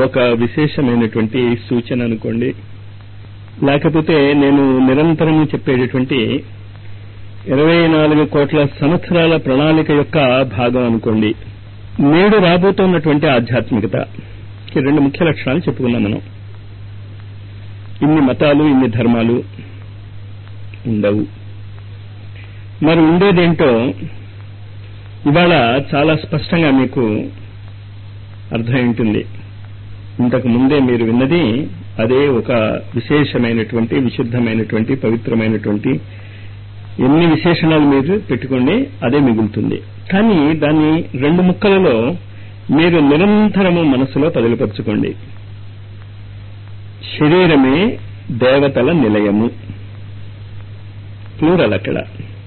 ఒక విశేషమైనటువంటి సూచన అనుకోండి లేకపోతే నేను నిరంతరము చెప్పేటటువంటి ఇరవై నాలుగు కోట్ల సంవత్సరాల ప్రణాళిక యొక్క భాగం అనుకోండి నేడు రాబోతున్నటువంటి ఆధ్యాత్మికత ఈ రెండు ముఖ్య లక్షణాలు చెప్పుకున్నాం మనం ఇన్ని మతాలు ఇన్ని ధర్మాలు ఉండవు మరి ఉండేదేంటో ఇవాళ చాలా స్పష్టంగా మీకు అర్థమై ఉంటుంది ఇంతకు ముందే మీరు విన్నది అదే ఒక విశేషమైనటువంటి విశుద్ధమైనటువంటి పవిత్రమైనటువంటి ఎన్ని విశేషణాలు మీరు పెట్టుకోండి అదే మిగులుతుంది కానీ దాన్ని రెండు ముక్కలలో మీరు నిరంతరము మనసులో పదిలిపరుచుకోండి శరీరమే దేవతల నిలయము ప్లూరల్ అక్కడ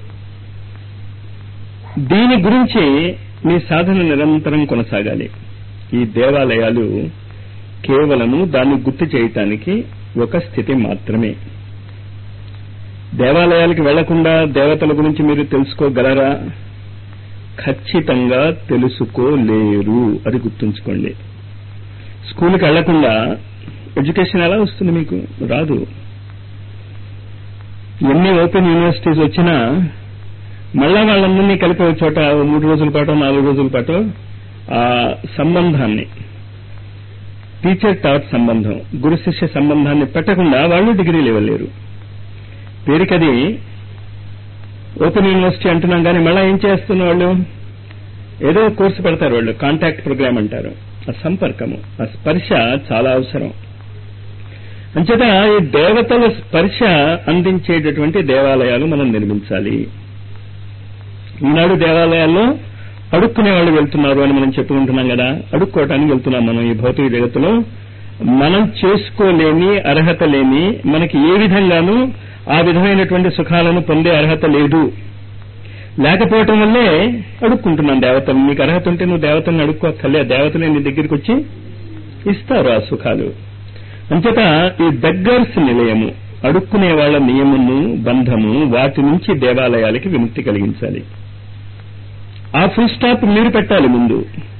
దీని గురించి మీ సాధన నిరంతరం కొనసాగాలి ఈ దేవాలయాలు కేవలము దాన్ని గుర్తు చేయటానికి ఒక స్థితి మాత్రమే దేవాలయాలకు వెళ్లకుండా దేవతల గురించి మీరు తెలుసుకోగలరా ఖచ్చితంగా తెలుసుకోలేరు అది గుర్తుంచుకోండి స్కూల్కి వెళ్లకుండా ఎడ్యుకేషన్ ఎలా వస్తుంది మీకు రాదు ఎన్ని ఓపెన్ యూనివర్సిటీస్ వచ్చినా మళ్ళా వాళ్ళందరినీ కలిపి ఒక చోట మూడు రోజుల పాటు నాలుగు రోజుల పాటు ఆ సంబంధాన్ని టీచర్ టాట్ సంబంధం గురు శిష్య సంబంధాన్ని పెట్టకుండా వాళ్ళు డిగ్రీలు ఇవ్వలేరు పేరుకది ఓపెన్ యూనివర్సిటీ అంటున్నాం కానీ మళ్ళా ఏం చేస్తున్న వాళ్ళు ఏదో కోర్సు పెడతారు వాళ్ళు కాంటాక్ట్ ప్రోగ్రామ్ అంటారు ఆ సంపర్కము ఆ స్పర్శ చాలా అవసరం అంచేత ఈ దేవతల స్పర్శ అందించేటటువంటి దేవాలయాలు మనం నిర్మించాలి ఈనాడు దేవాలయాల్లో అడుక్కునే వాళ్ళు వెళ్తున్నారు అని మనం చెప్పుకుంటున్నాం కదా అడుక్కోవటానికి వెళ్తున్నాం మనం ఈ భౌతిక జగత్తులో మనం చేసుకోలేని అర్హత లేని మనకి ఏ విధంగానూ ఆ విధమైనటువంటి సుఖాలను పొందే అర్హత లేదు లేకపోవటం వల్లే అడుక్కుంటున్నాం దేవతలు నీకు అర్హత ఉంటే నువ్వు దేవతలను అడుక్కోక్కర్లే దేవతలే నీ దగ్గరికి వచ్చి ఇస్తారు ఆ సుఖాలు అంచేత ఈ బెగ్గర్స్ నిలయము అడుక్కునే వాళ్ళ నియమము బంధము వాటి నుంచి దేవాలయాలకి విముక్తి కలిగించాలి ఆ ఫుల్ స్టాప్ మీరు పెట్టాలి ముందు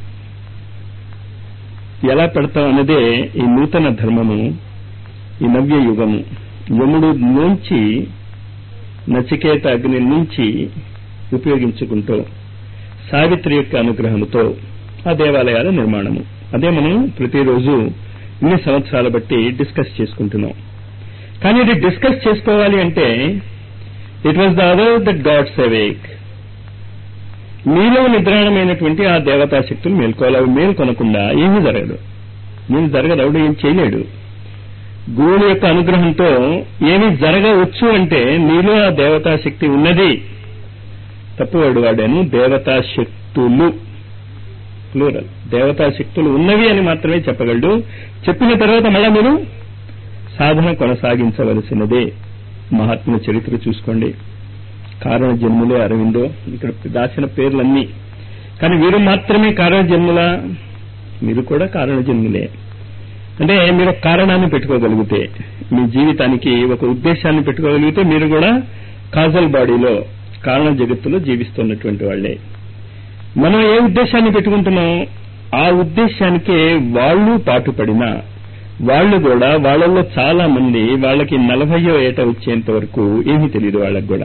ఎలా పెడతాం అన్నదే ఈ నూతన ధర్మము ఈ నవ్య యుగము యముడు నుంచి నచికేత అగ్ని నుంచి ఉపయోగించుకుంటూ సావిత్రి యొక్క అనుగ్రహంతో ఆ దేవాలయాల నిర్మాణము అదే మనం ప్రతిరోజు ఇన్ని సంవత్సరాల బట్టి డిస్కస్ చేసుకుంటున్నాం కానీ ఇది డిస్కస్ చేసుకోవాలి అంటే it was the other that gods awake మీలో నిద్రాణమైనటువంటి ఆ దేవతా శక్తులు మేల్కోవాలి అవి మేల్కొనకుండా ఏమీ జరగదు నేను జరగదు ఎవడు ఏం చేయలేడు గురువుల యొక్క అనుగ్రహంతో ఏమి జరగవచ్చు అంటే నీలో ఆ దేవతా శక్తి ఉన్నది తప్పువాడు వాడాను దేవతా శక్తులు ప్లూరల్ దేవతా శక్తులు ఉన్నవి అని మాత్రమే చెప్పగలడు చెప్పిన తర్వాత మళ్ళా మీరు సాధన కొనసాగించవలసినదే మహాత్ముల చరిత్ర చూసుకోండి కారణ జన్ములే అరవిందో ఇక్కడ దాచిన పేర్లన్నీ కానీ వీరు మాత్రమే కారణ జన్ముల మీరు కూడా కారణ జన్ములే అంటే మీరు ఒక కారణాన్ని పెట్టుకోగలిగితే మీ జీవితానికి ఒక ఉద్దేశాన్ని పెట్టుకోగలిగితే మీరు కూడా కాజల్ బాడీలో కారణ జగత్తులో జీవిస్తున్నటువంటి వాళ్లే మనం ఏ ఉద్దేశాన్ని పెట్టుకుంటున్నాం ఆ ఉద్దేశానికే వాళ్ళు పాటుపడినా వాళ్ళు కూడా వాళ్ళల్లో చాలా మంది వాళ్ళకి నలభయో ఏట వచ్చేంత వరకు ఏమీ తెలియదు వాళ్ళకి కూడా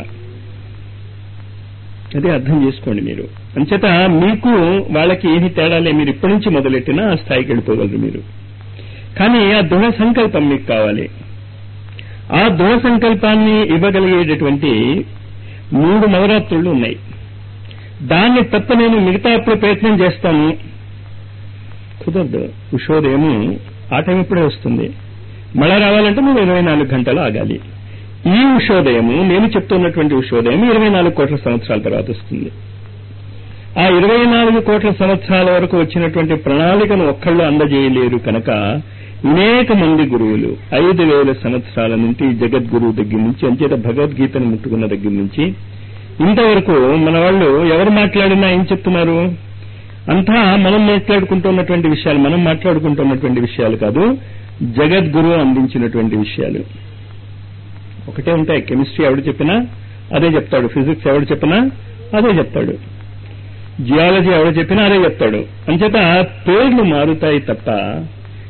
అదే అర్థం చేసుకోండి మీరు అంచేత మీకు వాళ్ళకి ఏమి తేడాలే మీరు ఇప్పటి నుంచి మొదలెట్టినా ఆ స్థాయికి వెళ్ళిపోగలరు మీరు కానీ ఆ దృఢ సంకల్పం మీకు కావాలి ఆ దృఢ సంకల్పాన్ని ఇవ్వగలిగేటటువంటి మూడు నవరాత్రులు ఉన్నాయి దాన్ని తప్ప నేను మిగతా అప్పుడు ప్రయత్నం చేస్తాను కుదరదు ఉషోదయము ఆ టైం ఇప్పుడే వస్తుంది మళ్ళా రావాలంటే నువ్వు ఇరవై నాలుగు గంటలు ఆగాలి ఈ ఉషోదయము నేను చెప్తున్నటువంటి ఉషోదయం ఇరవై నాలుగు కోట్ల సంవత్సరాల తర్వాత వస్తుంది ఆ ఇరవై నాలుగు కోట్ల సంవత్సరాల వరకు వచ్చినటువంటి ప్రణాళికను ఒక్కళ్ళు అందజేయలేరు కనుక అనేక మంది గురువులు ఐదు వేల సంవత్సరాల నుంచి జగద్గురువు దగ్గర నుంచి అంచేత భగవద్గీతను ముట్టుకున్న దగ్గర నుంచి ఇంతవరకు మన వాళ్ళు ఎవరు మాట్లాడినా ఏం చెప్తున్నారు అంతా మనం మాట్లాడుకుంటున్నటువంటి విషయాలు మనం మాట్లాడుకుంటున్నటువంటి విషయాలు కాదు జగద్గురు అందించినటువంటి విషయాలు ఒకటే ఉంటాయి కెమిస్ట్రీ ఎవడు చెప్పినా అదే చెప్తాడు ఫిజిక్స్ ఎవడు చెప్పినా అదే చెప్తాడు జియాలజీ ఎవడు చెప్పినా అదే చెప్తాడు అంచేత పేర్లు మారుతాయి తప్ప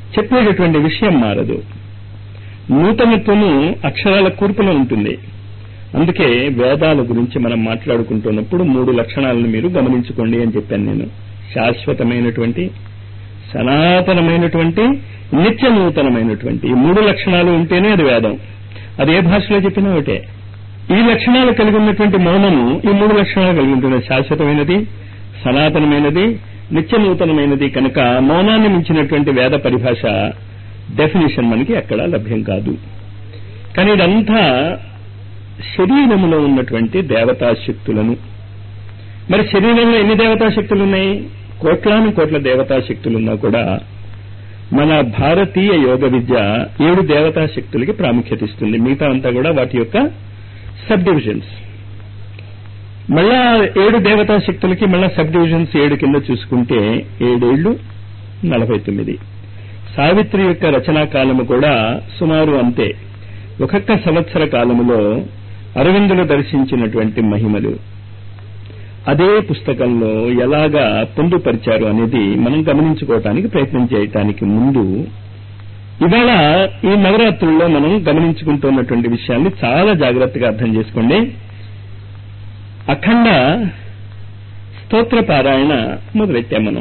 చెప్పేటటువంటి విషయం మారదు నూతనత్వము అక్షరాల కూర్పులో ఉంటుంది అందుకే వేదాల గురించి మనం మాట్లాడుకుంటున్నప్పుడు మూడు లక్షణాలను మీరు గమనించుకోండి అని చెప్పాను నేను శాశ్వతమైనటువంటి సనాతనమైనటువంటి నిత్య నూతనమైనటువంటి ఈ మూడు లక్షణాలు ఉంటేనే అది వేదం అది ఏ భాషలో చెప్పినా ఒకటే ఈ లక్షణాలు కలిగి ఉన్నటువంటి మౌనము ఈ మూడు లక్షణాలు కలిగి ఉంటుంది శాశ్వతమైనది సనాతనమైనది నిత్య నూతనమైనది కనుక మౌనాన్ని మించినటువంటి వేద పరిభాష డెఫినేషన్ మనకి ఎక్కడా లభ్యం కాదు కానీ ఇదంతా శరీరములో ఉన్నటువంటి దేవతా శక్తులను మరి శరీరంలో ఎన్ని దేవతా శక్తులు ఉన్నాయి కోట్లాను కోట్ల దేవతా శక్తులున్నా కూడా మన భారతీయ యోగ విద్య ఏడు దేవతా శక్తులకి ప్రాముఖ్యత ఇస్తుంది మిగతా అంతా కూడా వాటి యొక్క సబ్ డివిజన్స్ మళ్ళా ఏడు దేవతా శక్తులకి మళ్ళా సబ్ డివిజన్స్ ఏడు కింద చూసుకుంటే ఏడేళ్లు నలభై తొమ్మిది సావిత్రి యొక్క రచనా కాలము కూడా సుమారు అంతే ఒక్కొక్క సంవత్సర కాలములో అరవిందులు దర్శించినటువంటి మహిమలు అదే పుస్తకంలో ఎలాగా పొందుపరిచారు అనేది మనం గమనించుకోవటానికి ప్రయత్నం చేయటానికి ముందు ఇవాళ ఈ నవరాత్రుల్లో మనం గమనించుకుంటున్నటువంటి విషయాన్ని చాలా జాగ్రత్తగా అర్థం చేసుకోండి అఖండ స్తోత్ర పారాయణ మొదలెట్టాం మనం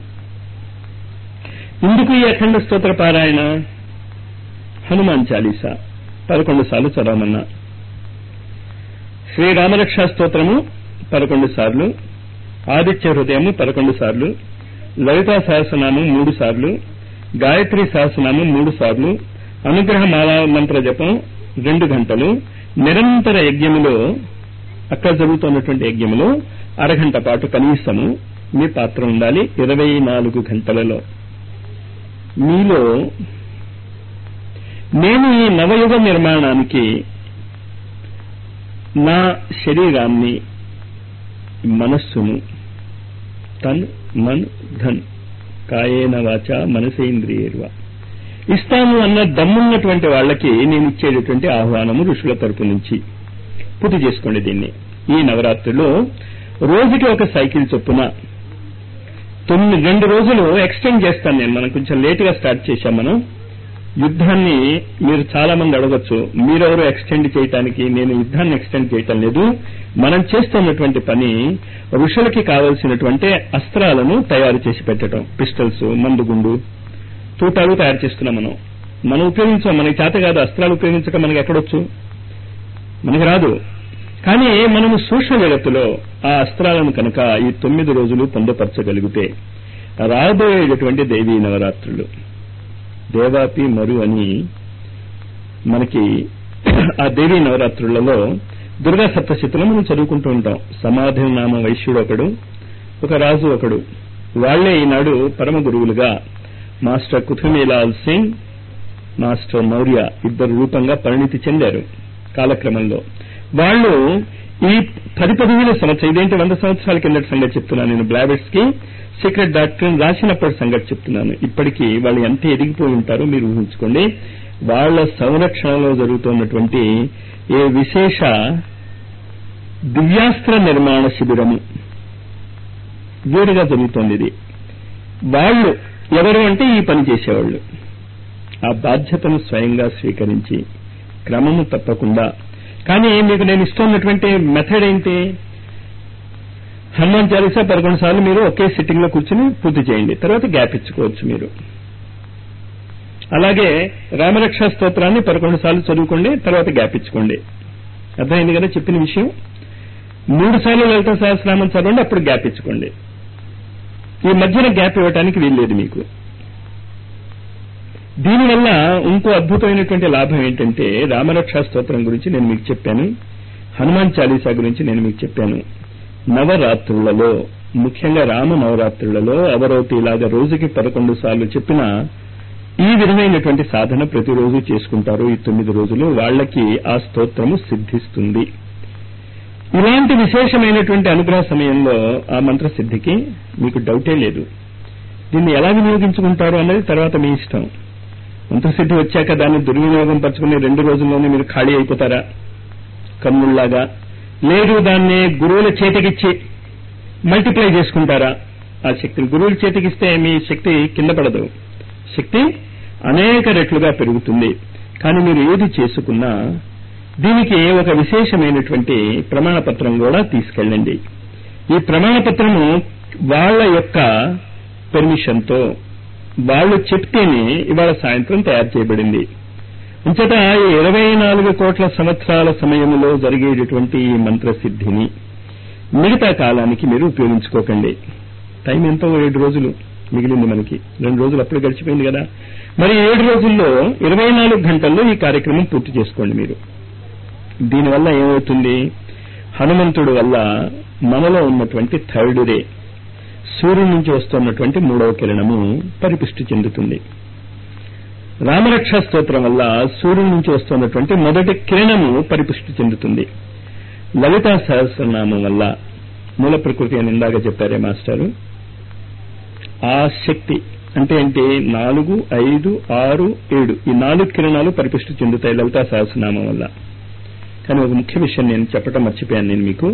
ఎందుకు ఈ అఖండ స్తోత్ర పారాయణ హనుమాన్ చాలీసా పదకొండు సార్లు చదవమన్నా శ్రీరామరక్ష స్తోత్రము పదకొండు సార్లు ఆదిత్య హృదయము పదకొండు సార్లు లలితా సహస్రనామం మూడు సార్లు గాయత్రి సహస్రనామం మూడు సార్లు అనుగ్రహ మాలా మంత్ర జపం రెండు గంటలు నిరంతర యజ్ఞములో అక్కడ జరుగుతున్నటువంటి యజ్ఞములో అరగంట పాటు కనీసము మీ పాత్ర ఉండాలి ఇరవై నాలుగు గంటలలో మీలో నేను ఈ నవయుగ నిర్మాణానికి నా శరీరాన్ని మనస్సును తన్ మన్ ధన్ కాయేన వాచ మనసేంద్రియేర్వ ఇస్తాను అన్న దమ్మున్నటువంటి వాళ్ళకి నేను ఇచ్చేటటువంటి ఆహ్వానము ఋషుల తరపు నుంచి పూర్తి చేసుకోండి దీన్ని ఈ నవరాత్రిలో రోజుకి ఒక సైకిల్ చొప్పున తొమ్మిది రెండు రోజులు ఎక్స్టెండ్ చేస్తాను నేను మనం కొంచెం లేటుగా స్టార్ట్ చేశాం మనం యుద్ధాన్ని మీరు చాలా మంది అడగచ్చు మీరెవరు ఎక్స్టెండ్ చేయటానికి నేను యుద్ధాన్ని ఎక్స్టెండ్ చేయటం లేదు మనం చేస్తున్నటువంటి పని ఋషులకి కావలసినటువంటి అస్త్రాలను తయారు చేసి పెట్టడం పిస్టల్స్ మందుగుండు తూటాలు తయారు చేస్తున్నాం మనం మనం ఉపయోగించాం మనకి చేత కాదు అస్త్రాలు ఉపయోగించక మనకి ఎక్కడొచ్చు మనకి రాదు కానీ మనము సూక్ష్మ జగత్తులో ఆ అస్త్రాలను కనుక ఈ తొమ్మిది రోజులు పొందపరచగలిగితే రాబోయేటటువంటి దేవీ నవరాత్రులు దేవాపి మరు అని మనకి ఆ దేవీ నవరాత్రులలో దుర్గా సప్తశతిలో మనం చదువుకుంటూ ఉంటాం సమాధి నామ వైశ్యుడు ఒకడు ఒక రాజు ఒకడు వాళ్లే ఈనాడు పరమ గురువులుగా మాస్టర్ కుతుమీలాల్ సింగ్ మాస్టర్ మౌర్య ఇద్దరు రూపంగా పరిణితి చెందారు కాలక్రమంలో వాళ్ళు ఈ పది పదిహేను సంవత్సరం ఇదేంటి వంద సంవత్సరాల కిందటి సంగతి చెప్తున్నాను నేను బ్లాబెట్స్ కి సీక్రెట్ డాక్టర్ రాసినప్పటి సంగతి చెప్తున్నాను ఇప్పటికీ వాళ్ళు ఎంత ఎదిగిపోయి ఉంటారో మీరు ఊహించుకోండి వాళ్ల సంరక్షణలో జరుగుతున్నటువంటి ఏ విశేష దివ్యాస్త్ర నిర్మాణ శిబిరము వేరుగా జరుగుతోంది ఇది వాళ్ళు ఎవరు అంటే ఈ పని చేసేవాళ్ళు ఆ బాధ్యతను స్వయంగా స్వీకరించి క్రమము తప్పకుండా కానీ మీకు నేను ఇస్తున్నటువంటి మెథడ్ ఏంటి హనుమాన్ చాలీసా పదకొండు సార్లు మీరు ఒకే సిట్టింగ్ లో కూర్చుని పూర్తి చేయండి తర్వాత గ్యాప్ ఇచ్చుకోవచ్చు మీరు అలాగే రామరక్ష స్తోత్రాన్ని పదకొండు సార్లు చదువుకోండి తర్వాత గ్యాప్ ఇచ్చుకోండి అర్థమైంది కదా చెప్పిన విషయం మూడు సార్లు లలిత సహస్రామం చదవండి అప్పుడు గ్యాప్ ఇచ్చుకోండి ఈ మధ్యన గ్యాప్ ఇవ్వటానికి వీల్లేదు మీకు దీనివల్ల ఇంకో అద్భుతమైనటువంటి లాభం ఏంటంటే రామరక్షా స్తోత్రం గురించి నేను మీకు చెప్పాను హనుమాన్ చాలీసా గురించి నేను మీకు చెప్పాను నవరాత్రులలో ముఖ్యంగా రామ నవరాత్రులలో అవరోతిలాగా రోజుకి పదకొండు సార్లు చెప్పిన ఈ విధమైనటువంటి సాధన ప్రతిరోజు చేసుకుంటారు ఈ తొమ్మిది రోజులు వాళ్ళకి ఆ స్తోత్రము సిద్ధిస్తుంది ఇలాంటి విశేషమైనటువంటి అనుగ్రహ సమయంలో ఆ మంత్ర సిద్ధికి మీకు డౌటే లేదు దీన్ని ఎలా వినియోగించుకుంటారు అన్నది తర్వాత మీ ఇష్టం మంత్రసిద్ధి వచ్చాక దాన్ని దుర్వినియోగం పరుచుకుని రెండు రోజుల్లోనే మీరు ఖాళీ అయిపోతారా కన్నుల్లాగా లేదు దాన్ని గురువుల చేతికిచ్చి మల్టిప్లై చేసుకుంటారా ఆ శక్తిని గురువుల చేతికిస్తే మీ శక్తి కింద పడదు శక్తి అనేక రెట్లుగా పెరుగుతుంది కానీ మీరు ఏది చేసుకున్నా దీనికి ఒక విశేషమైనటువంటి ప్రమాణపత్రం కూడా తీసుకెళ్ళండి ఈ ప్రమాణపత్రము వాళ్ళ యొక్క పెర్మిషన్తో వాళ్ళు చెప్తేనే ఇవాళ సాయంత్రం తయారు చేయబడింది అంతటా ఈ ఇరవై నాలుగు కోట్ల సంవత్సరాల సమయంలో జరిగేటటువంటి ఈ మంత్రసిద్ధిని మిగతా కాలానికి మీరు ఉపయోగించుకోకండి టైం ఎంతో ఏడు రోజులు మిగిలింది మనకి రెండు రోజులు అప్పుడు గడిచిపోయింది కదా మరి ఏడు రోజుల్లో ఇరవై నాలుగు గంటల్లో ఈ కార్యక్రమం పూర్తి చేసుకోండి మీరు దీనివల్ల ఏమవుతుంది హనుమంతుడు వల్ల మనలో ఉన్నటువంటి థర్డ్ రే సూర్యుడి నుంచి వస్తున్నటువంటి మూడవ కిరణము పరిపుష్టి చెందుతుంది రామరక్షా స్తోత్రం వల్ల సూర్యుడి నుంచి వస్తున్నటువంటి మొదటి కిరణము పరిపుష్టి చెందుతుంది లలితా సహస్రనామం వల్ల మూల ప్రకృతి అని ఇందాక చెప్పారే మాస్టారు ఆ శక్తి అంటే ఏంటి నాలుగు ఐదు ఆరు ఏడు ఈ నాలుగు కిరణాలు పరిపుష్టి చెందుతాయి లలితా సహస్రనామం వల్ల కానీ ఒక ముఖ్య విషయం నేను చెప్పటం మర్చిపోయాను నేను మీకు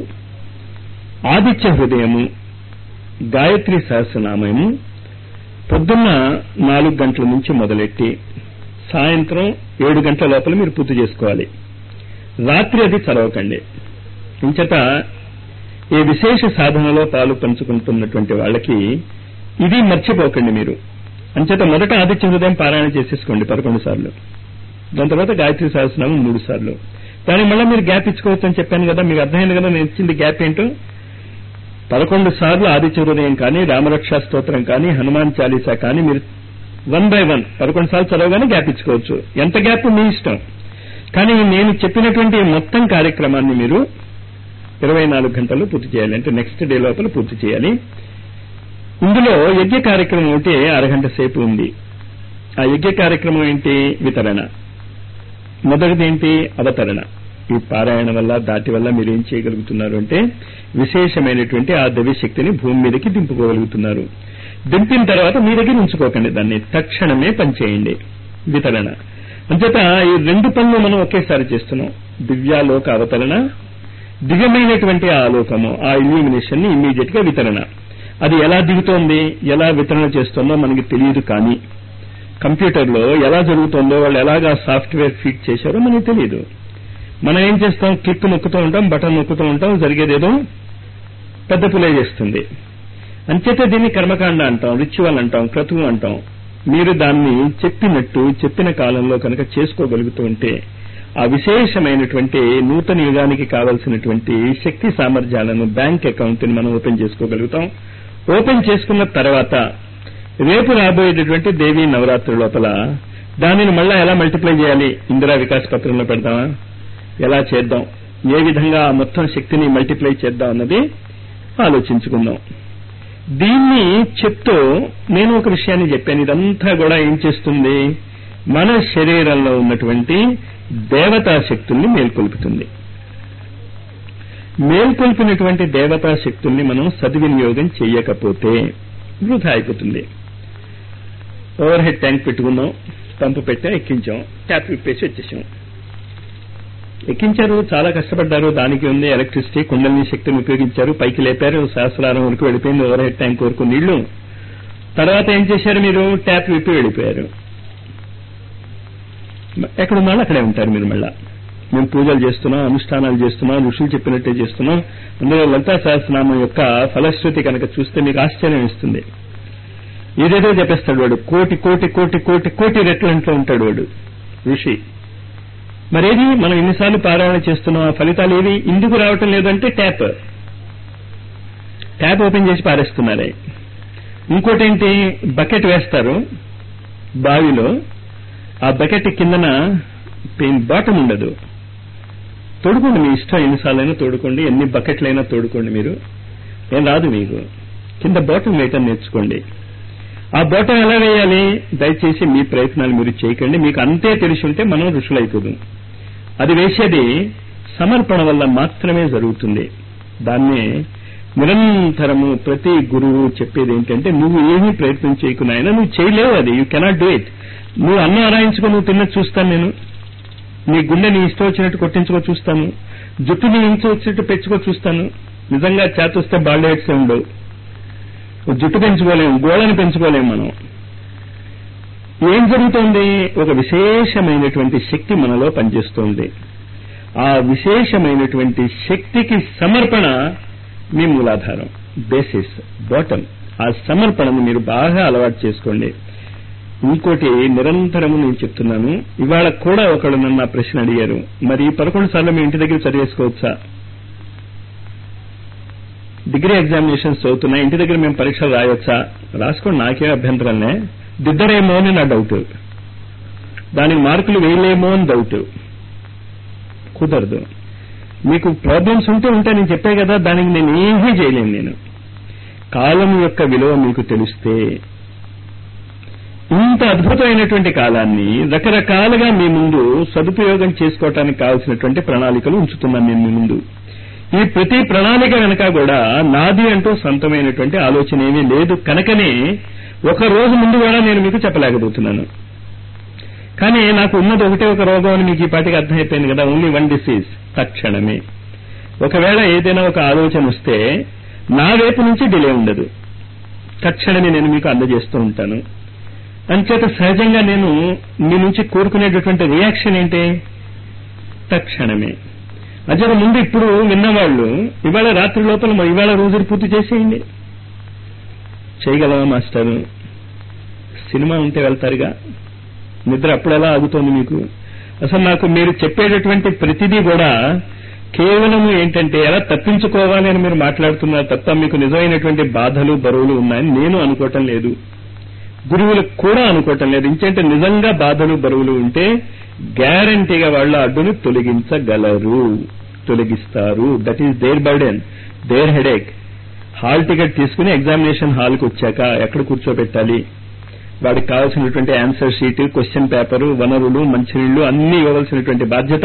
ఆదిత్య హృదయము గాయత్రి సహస్రనామము పొద్దున్న నాలుగు గంటల నుంచి మొదలెట్టి సాయంత్రం ఏడు గంటల లోపల మీరు పూర్తి చేసుకోవాలి రాత్రి అది చదవకండి ఇంచట ఈ విశేష సాధనలో పాలు పంచుకుంటున్నటువంటి వాళ్ళకి ఇది మర్చిపోకండి మీరు అంచేత మొదట ఆదిత్య హృదయం పారాయణ చేసేసుకోండి పదకొండు సార్లు దాని తర్వాత గాయత్రి సహస్రనామం మూడు సార్లు దానికి మళ్ళీ మీరు గ్యాప్ ఇచ్చుకోవచ్చు అని చెప్పాను కదా మీకు అర్థమైంది కదా నేను ఇచ్చింది గ్యాప్ ఏంటో పదకొండు సార్లు ఆదిత్య హృదయం కానీ రామరక్షా స్తోత్రం కానీ హనుమాన్ చాలీసా కానీ మీరు వన్ బై వన్ పదకొండు సార్లు చదవగానే గ్యాప్ ఇచ్చుకోవచ్చు ఎంత గ్యాప్ మీ ఇష్టం కానీ నేను చెప్పినటువంటి మొత్తం కార్యక్రమాన్ని మీరు ఇరవై నాలుగు గంటల్లో పూర్తి చేయాలి అంటే నెక్స్ట్ డే లోపల పూర్తి చేయాలి ఇందులో యజ్ఞ కార్యక్రమం ఒకటి అరగంట సేపు ఉంది ఆ యజ్ఞ కార్యక్రమం ఏంటి వితరణ మొదటిది ఏంటి అవతరణ ఈ పారాయణ వల్ల దాటి వల్ల మీరు ఏం చేయగలుగుతున్నారు అంటే విశేషమైనటువంటి ఆ దైవ శక్తిని భూమి మీదకి దింపుకోగలుగుతున్నారు దింపిన తర్వాత మీ దగ్గర ఉంచుకోకండి దాన్ని తక్షణమే పనిచేయండి వితరణ అంచేత ఈ రెండు పనులు మనం ఒకేసారి చేస్తున్నాం దివ్యాలోక అవతరణ దివ్యమైనటువంటి ఆ ఆలోకము ఆ ఇల్యూమినేషన్ ని ఇమ్మీడియట్ గా వితరణ అది ఎలా దిగుతోంది ఎలా వితరణ చేస్తుందో మనకి తెలియదు కానీ కంప్యూటర్లో ఎలా జరుగుతుందో వాళ్ళు ఎలాగా సాఫ్ట్వేర్ ఫీడ్ చేశారో మనకి తెలియదు మనం ఏం చేస్తాం క్లిక్ నొక్కుతూ ఉంటాం బటన్ నొక్కుతూ ఉంటాం జరిగేదేదో పెద్ద పులే చేస్తుంది అంచేతే దీన్ని కర్మకాండ అంటాం రిచువల్ అంటాం క్రతువు అంటాం మీరు దాన్ని చెప్పినట్టు చెప్పిన కాలంలో కనుక చేసుకోగలుగుతూ ఉంటే ఆ విశేషమైనటువంటి నూతన యుగానికి కావలసినటువంటి శక్తి సామర్థ్యాలను బ్యాంక్ అకౌంట్ ని మనం ఓపెన్ చేసుకోగలుగుతాం ఓపెన్ చేసుకున్న తర్వాత రేపు రాబోయేటటువంటి దేవీ నవరాత్రి లోపల దానిని మళ్ళా ఎలా మల్టిప్లై చేయాలి ఇందిరా వికాస్ పత్రంలో పెడతామా ఎలా చేద్దాం ఏ విధంగా ఆ మొత్తం శక్తిని మల్టిప్లై చేద్దాం అన్నది ఆలోచించుకుందాం దీన్ని చెప్తూ నేను ఒక విషయాన్ని చెప్పాను ఇదంతా కూడా ఏం చేస్తుంది మన శరీరంలో ఉన్నటువంటి దేవతా శక్తుల్ని మేల్కొల్పుతుంది మేల్కొల్పినటువంటి దేవతా శక్తుల్ని మనం సద్వినియోగం చేయకపోతే వృధా అయిపోతుంది ఓవర్ హెడ్ ట్యాంక్ పెట్టుకున్నాం పంపు పెట్టాం ఎక్కించాం ట్యాప్ విప్పేసి వచ్చేసాం ఎక్కించారు చాలా కష్టపడ్డారు దానికి ఉంది ఎలక్ట్రిసిటీ కుండలిని శక్తిని ఉపయోగించారు పైకి లేపారు సహస్రారం వరకు వెళ్ళిపోయింది ఓవర్ హెడ్ ట్యాంక్ వరకు నీళ్లు తర్వాత ఏం చేశారు మీరు ట్యాప్ విప్పి వెళ్ళిపోయారు ఎక్కడ ఉన్నాళ్ళు అక్కడే ఉంటారు మీరు మళ్ళా మేము పూజలు చేస్తున్నాం అనుష్ఠానాలు చేస్తున్నాం ఋషులు చెప్పినట్టే చేస్తున్నాం అందులో లలితా సహస్రనామం యొక్క ఫలశ్రుతి కనుక చూస్తే మీకు ఆశ్చర్యం ఇస్తుంది ఏదేదో చెప్పేస్తాడు వాడు కోటి కోటి కోటి కోటి కోటి రెట్లంట్లో ఉంటాడు వాడు ఋషి మరేది మనం ఎన్నిసార్లు పారాయణ చేస్తున్నాం ఆ ఫలితాలు ఏవి ఇందుకు రావటం లేదంటే ట్యాప్ ట్యాప్ ఓపెన్ చేసి పారేస్తున్నారే ఇంకోటి ఏంటి బకెట్ వేస్తారు బావిలో ఆ బకెట్ కిందన బాటం ఉండదు తోడుకోండి మీ ఇష్టం ఎన్నిసార్లైనా తోడుకోండి ఎన్ని బకెట్లైనా తోడుకోండి మీరు ఏం రాదు మీకు కింద బాటం వేయటం నేర్చుకోండి ఆ బాటం ఎలా వేయాలి దయచేసి మీ ప్రయత్నాలు మీరు చేయకండి మీకు అంతే తెలిసి ఉంటే మనం ఋషులైపోదు అది వేసేది సమర్పణ వల్ల మాత్రమే జరుగుతుంది దాన్నే నిరంతరము ప్రతి గురువు చెప్పేది ఏంటంటే నువ్వు ఏమీ ప్రయత్నం చేయకున్నాయినా నువ్వు చేయలేవు అది యూ కెనాట్ డూ ఇట్ నువ్వు అన్నం ఆరాయించుకో నువ్వు తిన్నది చూస్తాను నేను నీ గుండె నీ ఇష్టం వచ్చినట్టు కొట్టించుకో చూస్తాను జుట్టు నీ ఇంచు వచ్చినట్టు పెంచుకో చూస్తాను నిజంగా చేతొస్తే బాల్డ్ హెడ్సే ఉండవు జుట్టు పెంచుకోలేము గోళ్ళని పెంచుకోలేము మనం ఏం జరుగుతోంది ఒక విశేషమైనటువంటి శక్తి మనలో పనిచేస్తోంది ఆ విశేషమైనటువంటి శక్తికి సమర్పణ మీ మూలాధారం బేసిస్ బాటమ్ ఆ సమర్పణను మీరు బాగా అలవాటు చేసుకోండి ఇంకోటి నిరంతరము నేను చెప్తున్నాను ఇవాళ కూడా ఒకడు నన్ను ఆ ప్రశ్న అడిగారు మరి ఈ పదకొండు సార్లు మీ ఇంటి దగ్గర చదివేసుకోవచ్చా డిగ్రీ ఎగ్జామినేషన్స్ చదువుతున్నా ఇంటి దగ్గర మేము పరీక్షలు రాయొచ్చా రాసుకోండి నాకే అభ్యంతరంలే దిద్దరేమో అని నా డౌట్ దానికి మార్కులు వేయలేమో అని డౌట్ కుదరదు మీకు ప్రాబ్లమ్స్ ఉంటే ఉంటే నేను చెప్పే కదా దానికి నేను ఏమీ చేయలేను నేను కాలం యొక్క విలువ మీకు తెలిస్తే ఇంత అద్భుతమైనటువంటి కాలాన్ని రకరకాలుగా మీ ముందు సదుపయోగం చేసుకోవటానికి కావలసినటువంటి ప్రణాళికలు ఉంచుతున్నాను నేను మీ ముందు ఈ ప్రతి ప్రణాళిక వెనక కూడా నాది అంటూ సొంతమైనటువంటి ఆలోచన ఏమీ లేదు కనుకనే ఒక రోజు ముందు కూడా నేను మీకు చెప్పలేకపోతున్నాను కానీ నాకు ఉన్నది ఒకటే ఒక రోగం అని మీకు ఈ పాటికి అర్థమైపోయింది కదా ఓన్లీ వన్ డిసీజ్ తక్షణమే ఒకవేళ ఏదైనా ఒక ఆలోచన వస్తే నా వైపు నుంచి డిలే ఉండదు తక్షణమే నేను మీకు అందజేస్తూ ఉంటాను అంచేత సహజంగా నేను మీ నుంచి కోరుకునేటటువంటి రియాక్షన్ ఏంటి తక్షణమే అజర ముందు ఇప్పుడు విన్నవాళ్ళు ఇవాళ రాత్రి లోపల మరి ఇవాళ రోజులు పూర్తి చేసేయండి చేయగలవా మాస్టర్ సినిమా ఉంటే వెళ్తారుగా నిద్ర అప్పుడెలా ఆగుతోంది మీకు అసలు నాకు మీరు చెప్పేటటువంటి ప్రతిదీ కూడా కేవలం ఏంటంటే ఎలా తప్పించుకోవాలి అని మీరు మాట్లాడుతున్నారు తప్ప మీకు నిజమైనటువంటి బాధలు బరువులు ఉన్నాయని నేను అనుకోవటం లేదు గురువులకు కూడా అనుకోవటం లేదు ఇంకేంటే నిజంగా బాధలు బరువులు ఉంటే గ్యారంటీగా వాళ్ళ అడ్డుని తొలగించగలరు తొలగిస్తారు that is their burden their headache hall ticket తీసుకుని ఎగ్జామినేషన్ హాల్కి వచ్చాక ఎక్కడ కూర్చోబెట్టాలి వాడికి కావాల్సినటువంటి ఆన్సర్ షీట్ క్వశ్చన్ పేపరు వనరులు మంచినీళ్లు అన్ని ఇవ్వవలసినటువంటి బాధ్యత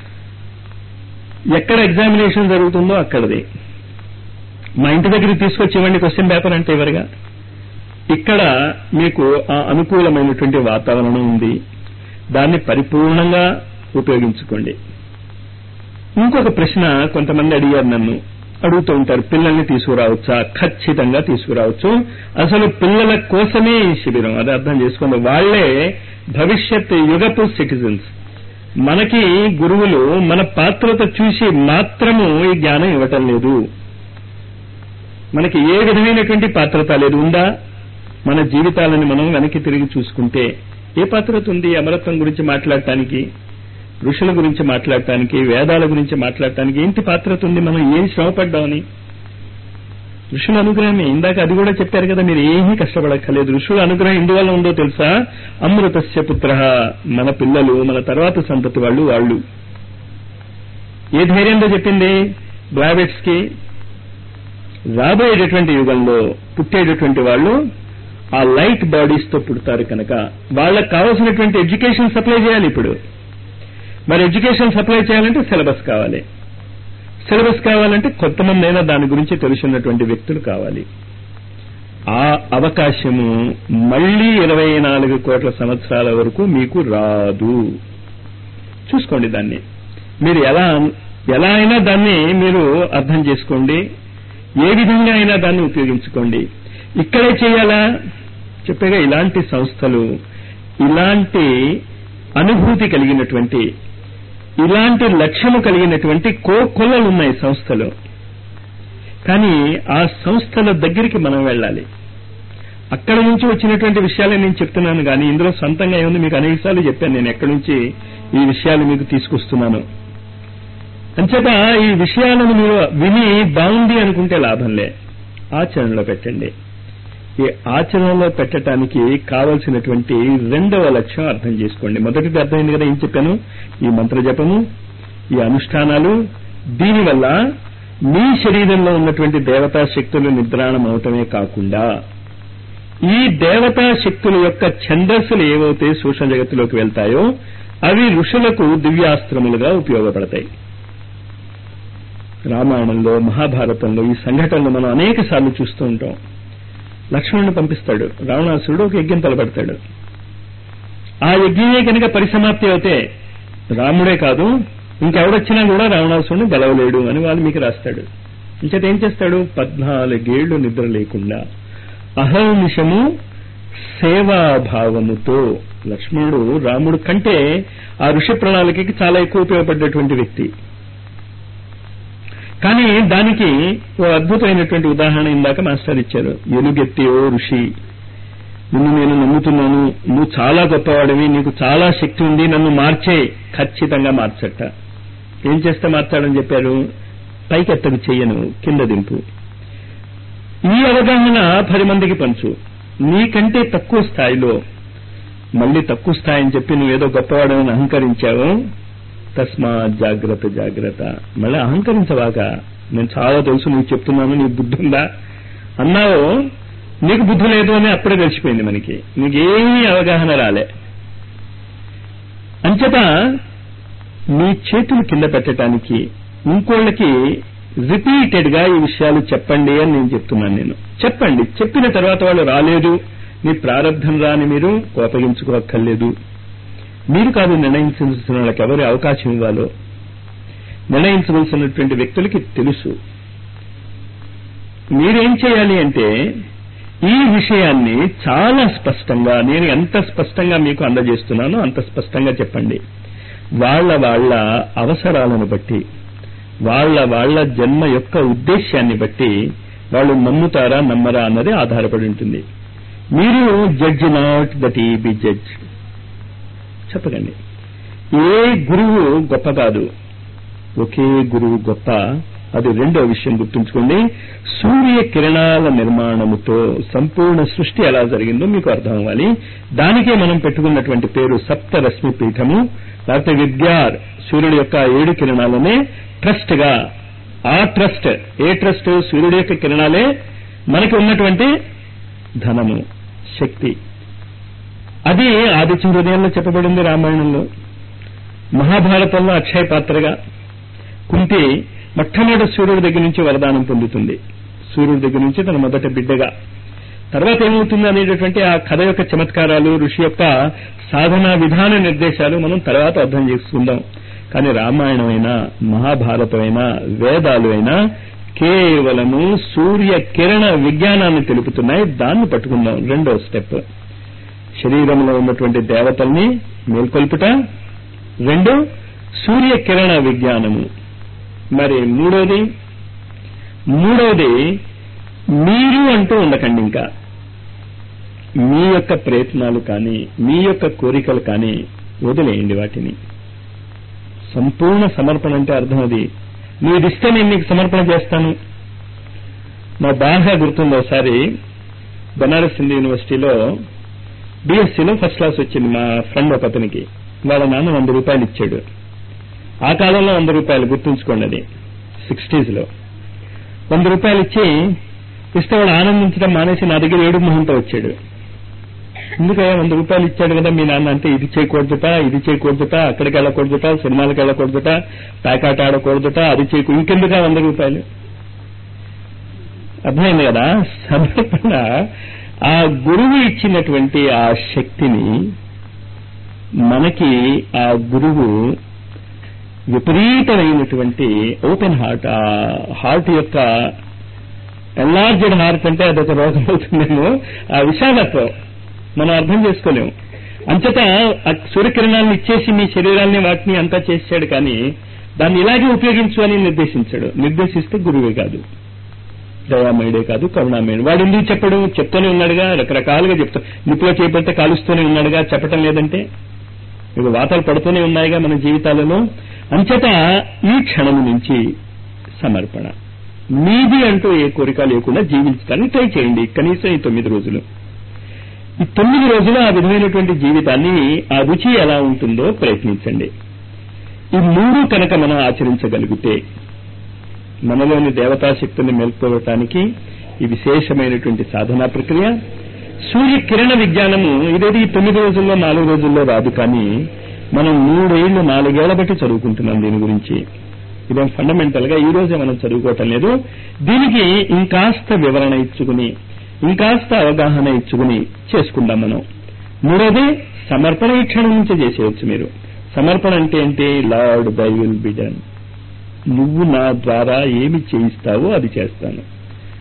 ఎక్కడ ఎగ్జామినేషన్ జరుగుతుందో అక్కడది మా ఇంటి దగ్గరికి తీసుకొచ్చి ఇవ్వండి క్వశ్చన్ పేపర్ అంటే ఎవరుగా ఇక్కడ మీకు ఆ అనుకూలమైనటువంటి వాతావరణం ఉంది దాన్ని పరిపూర్ణంగా ఉపయోగించుకోండి ఇంకొక ప్రశ్న కొంతమంది అడిగారు నన్ను అడుగుతూ ఉంటారు పిల్లల్ని తీసుకురావచ్చా ఖచ్చితంగా తీసుకురావచ్చు అసలు పిల్లల కోసమే ఈ శిబిరం అది అర్థం చేసుకోండి వాళ్లే భవిష్యత్ యుగపు సిటిజన్స్ మనకి గురువులు మన పాత్రత చూసి మాత్రము ఈ జ్ఞానం ఇవ్వటం లేదు మనకి ఏ విధమైనటువంటి పాత్రత లేదు ఉందా మన జీవితాలను మనం వెనక్కి తిరిగి చూసుకుంటే ఏ పాత్రత ఉంది అమరత్వం గురించి మాట్లాడటానికి ఋషుల గురించి మాట్లాడటానికి వేదాల గురించి మాట్లాడటానికి ఏంటి పాత్రత ఉంది మనం ఏం శ్రమపడ్డామని ఋషుల అనుగ్రహమే ఇందాక అది కూడా చెప్పారు కదా మీరు ఏమీ కష్టపడక్కర్లేదు ఋషుల అనుగ్రహం ఎందువల్ల ఉందో తెలుసా అమృతస్య పుత్ర మన పిల్లలు మన తర్వాత సంతతి వాళ్ళు వాళ్ళు ఏ ధైర్యంతో చెప్పింది బ్లావెట్స్ కి రాబోయేటటువంటి యుగంలో పుట్టేటటువంటి వాళ్ళు ఆ లైట్ బాడీస్ తో పుడతారు కనుక వాళ్ళకి కావాల్సినటువంటి ఎడ్యుకేషన్ సప్లై చేయాలి ఇప్పుడు మరి ఎడ్యుకేషన్ సప్లై చేయాలంటే సిలబస్ కావాలి సిలబస్ కావాలంటే కొంతమంది అయినా దాని గురించి తెలుసున్నటువంటి వ్యక్తులు కావాలి ఆ అవకాశము మళ్లీ ఇరవై నాలుగు కోట్ల సంవత్సరాల వరకు మీకు రాదు చూసుకోండి దాన్ని మీరు ఎలా ఎలా అయినా దాన్ని మీరు అర్థం చేసుకోండి ఏ విధంగా అయినా దాన్ని ఉపయోగించుకోండి ఇక్కడే చేయాలా చెప్పేగా ఇలాంటి సంస్థలు ఇలాంటి అనుభూతి కలిగినటువంటి ఇలాంటి లక్ష్యము కలిగినటువంటి కోకొల్లలు ఉన్నాయి సంస్థలు కానీ ఆ సంస్థల దగ్గరికి మనం వెళ్ళాలి అక్కడ నుంచి వచ్చినటువంటి విషయాలే నేను చెప్తున్నాను కానీ ఇందులో సొంతంగా ఏముంది మీకు అనేకసార్లు చెప్పాను నేను ఎక్కడి నుంచి ఈ విషయాలు మీకు తీసుకొస్తున్నాను అంచేత ఈ విషయాలను మీరు విని బాగుంది అనుకుంటే లాభంలే ఆచరణలో పెట్టండి ఈ ఆచరణలో పెట్టడానికి కావలసినటువంటి రెండవ లక్ష్యం అర్థం చేసుకోండి మొదటిది అర్థమైంది కదా ఏం చెప్పాను ఈ మంత్ర జపము ఈ అనుష్ఠానాలు దీనివల్ల మీ శరీరంలో ఉన్నటువంటి దేవతా శక్తులు నిద్రాణం అవటమే కాకుండా ఈ దేవతా శక్తుల యొక్క ఛందస్సులు ఏవైతే సూక్ష్మ జగత్తులోకి వెళ్తాయో అవి ఋషులకు దివ్యాస్త్రములుగా ఉపయోగపడతాయి రామాయణంలో మహాభారతంలో ఈ సంఘటనలు మనం అనేక సార్లు చూస్తూ ఉంటాం లక్ష్మణుని పంపిస్తాడు రావణాసురుడు ఒక యజ్ఞం తలపెడతాడు ఆ యజ్ఞమే కనుక పరిసమాప్తి అవుతే రాముడే కాదు ఇంకెవడొచ్చినా కూడా రావణాసురుని గెలవలేడు అని వాళ్ళు మీకు రాస్తాడు ఇంచేత ఏం చేస్తాడు పద్నాలుగేళ్లు నిద్ర లేకుండా అహర్నిశము సేవాభావముతో లక్ష్మణుడు రాముడు కంటే ఆ ఋషి ప్రణాళికకి చాలా ఎక్కువ ఉపయోగపడ్డటువంటి వ్యక్తి కానీ దానికి ఓ అద్భుతమైనటువంటి ఉదాహరణ ఇందాక మాస్టర్ ఇచ్చారు ఎలుగెత్తి ఓ ఋషి నిన్ను నేను నమ్ముతున్నాను నువ్వు చాలా గొప్పవాడివి నీకు చాలా శక్తి ఉంది నన్ను మార్చే ఖచ్చితంగా మార్చట ఏం చేస్తే మార్చాడని చెప్పారు పైకెత్తకు చెయ్యను కింద దింపు ఈ అవగాహన పది మందికి పంచు నీకంటే తక్కువ స్థాయిలో మళ్ళీ తక్కువ స్థాయి అని చెప్పి నువ్వేదో గొప్పవాడని అహంకరించావు తస్మా జాగ్రత్త జాగ్రత్త మళ్ళీ అహంకరించవాక నేను చాలా తెలుసు నీకు చెప్తున్నాను నీకు బుద్ధి ఉందా అన్నావు నీకు బుద్ధి లేదు అని అప్పుడే తెలిసిపోయింది మనకి నీకేమీ అవగాహన రాలే అంచేత మీ చేతులు కింద పెట్టడానికి ఇంకోళ్ళకి రిపీటెడ్ గా ఈ విషయాలు చెప్పండి అని నేను చెప్తున్నాను నేను చెప్పండి చెప్పిన తర్వాత వాళ్ళు రాలేదు మీ ప్రారంధం రాని మీరు కోపగించుకోక్కర్లేదు మీరు కాదు నిర్ణయించాల్సిన వాళ్ళకి ఎవరి అవకాశం ఇవ్వాలో నిర్ణయించవలసినటువంటి వ్యక్తులకి తెలుసు మీరేం చేయాలి అంటే ఈ విషయాన్ని చాలా స్పష్టంగా నేను ఎంత స్పష్టంగా మీకు అందజేస్తున్నానో అంత స్పష్టంగా చెప్పండి వాళ్ళ వాళ్ళ అవసరాలను బట్టి వాళ్ళ వాళ్ళ జన్మ యొక్క ఉద్దేశాన్ని బట్టి వాళ్ళు నమ్ముతారా నమ్మరా అన్నది ఆధారపడి ఉంటుంది మీరు judge not that ye be judge చెప్పకండి ఏ గురువు గొప్ప కాదు ఒకే గురువు గొప్ప అది రెండో విషయం గుర్తుంచుకోండి సూర్య కిరణాల నిర్మాణముతో సంపూర్ణ సృష్టి ఎలా జరిగిందో మీకు అర్థం అవ్వాలి దానికే మనం పెట్టుకున్నటువంటి పేరు సప్తరశ్మి పీఠము లేకపోతే విద్యార్ సూర్యుడి యొక్క ఏడు కిరణాలనే ట్రస్ట్ గా ఆ ట్రస్ట్ ఏ ట్రస్ట్ సూర్యుడి యొక్క కిరణాలే మనకి ఉన్నటువంటి ధనము శక్తి అది ఆదిత్య హృదయంలో చెప్పబడింది రామాయణంలో మహాభారతంలో అక్షయ పాత్రగా కుంతి మొట్టమొదటి సూర్యుడి దగ్గర నుంచి వరదానం పొందుతుంది సూర్యుడి దగ్గర నుంచి తన మొదటి బిడ్డగా తర్వాత ఏమవుతుంది అనేటటువంటి ఆ కథ యొక్క చమత్కారాలు ఋషి యొక్క సాధనా విధాన నిర్దేశాలు మనం తర్వాత అర్థం చేసుకుందాం కానీ రామాయణమైనా మహాభారతమైనా వేదాలు అయినా కేవలము సూర్య కిరణ విజ్ఞానాన్ని తెలుపుతున్నాయి దాన్ని పట్టుకుందాం రెండో స్టెప్ శరీరంలో ఉన్నటువంటి దేవతల్ని మేల్కొల్పుట రెండు సూర్య కిరణ విజ్ఞానము మరి మూడోది మూడోది మీరు అంటూ ఉండకండి ఇంకా మీ యొక్క ప్రయత్నాలు కానీ మీ యొక్క కోరికలు కానీ వదిలేయండి వాటిని సంపూర్ణ సమర్పణ అంటే అర్థం అది మీరిస్తే నేను నీకు సమర్పణ చేస్తాను నా బాగా గుర్తుంది ఒకసారి బనారస్ హిందూ యూనివర్సిటీలో బీఎస్సీలో ఫస్ట్ క్లాస్ వచ్చింది మా ఫ్రెండ్ ఒక అతనికి వాళ్ళ నాన్న వంద రూపాయలు ఇచ్చాడు ఆ కాలంలో వంద రూపాయలు గుర్తుంచుకోండి అది సిక్స్టీస్ లో వంద రూపాయలు ఇచ్చి ఇస్తే వాడు ఆనందించడం మానేసి నా దగ్గర ఏడు మొహంతో వచ్చాడు ఎందుకయ్యా వంద రూపాయలు ఇచ్చాడు కదా మీ నాన్న అంటే ఇది చేయకూడదుట ఇది చేయకూడదుట అక్కడికి వెళ్ళకూడదుట సినిమాలకు వెళ్ళకూడదుట ప్యాకాట ఆడకూడదుట అది చేయకూడదు ఇంకెందుకా వంద రూపాయలు అర్థమైంది కదా సమర్పణ ఆ గురువు ఇచ్చినటువంటి ఆ శక్తిని మనకి ఆ గురువు విపరీతమైనటువంటి ఓపెన్ హార్ట్ ఆ హార్ట్ యొక్క ఎన్లార్జ్డ్ హార్ట్ అంటే అదొక రోగం అవుతుందేమో ఆ విశాలత్వం మనం అర్థం చేసుకోలేము అంతటా ఆ సూర్యకిరణాలను ఇచ్చేసి మీ శరీరాన్ని వాటిని అంతా చేశాడు కానీ దాన్ని ఇలాగే ఉపయోగించు అని నిర్దేశించాడు నిర్దేశిస్తే గురువే కాదు దయామయుడే కాదు కరుణామయుడు వాడు ఎందుకు చెప్పడు చెప్తూనే ఉన్నాడుగా రకరకాలుగా చెప్తా నిప్పులో చేపడితే కాలుస్తూనే ఉన్నాడుగా చెప్పటం లేదంటే ఇక వాతాలు పడుతూనే ఉన్నాయిగా మన జీవితాలలో అంచేత ఈ క్షణం నుంచి సమర్పణ మీది అంటూ ఏ కోరిక లేకుండా జీవించడానికి ట్రై చేయండి కనీసం ఈ తొమ్మిది రోజులు ఈ తొమ్మిది రోజులు ఆ విధమైనటువంటి జీవితాన్ని ఆ రుచి ఎలా ఉంటుందో ప్రయత్నించండి ఈ మూడు కనుక మనం ఆచరించగలిగితే మనలోని దేవతాశక్తిని మేల్కోవటానికి ఈ విశేషమైనటువంటి సాధనా ప్రక్రియ సూర్య కిరణ విజ్ఞానము ఇదేది ఈ తొమ్మిది రోజుల్లో నాలుగు రోజుల్లో రాదు కానీ మనం మూడేళ్లు నాలుగేళ్ల బట్టి చదువుకుంటున్నాం దీని గురించి ఇదేం ఫండమెంటల్ గా ఈ రోజే మనం చదువుకోవటం లేదు దీనికి ఇంకాస్త వివరణ ఇచ్చుకుని ఇంకాస్త అవగాహన ఇచ్చుకుని చేసుకుందాం మనం మూడోది సమర్పణ ఈ క్షణం నుంచి చేసేయచ్చు మీరు సమర్పణ అంటే ఏంటి Lord by will be done నువ్వు నా ద్వారా ఏమి చేయిస్తావో అది చేస్తాను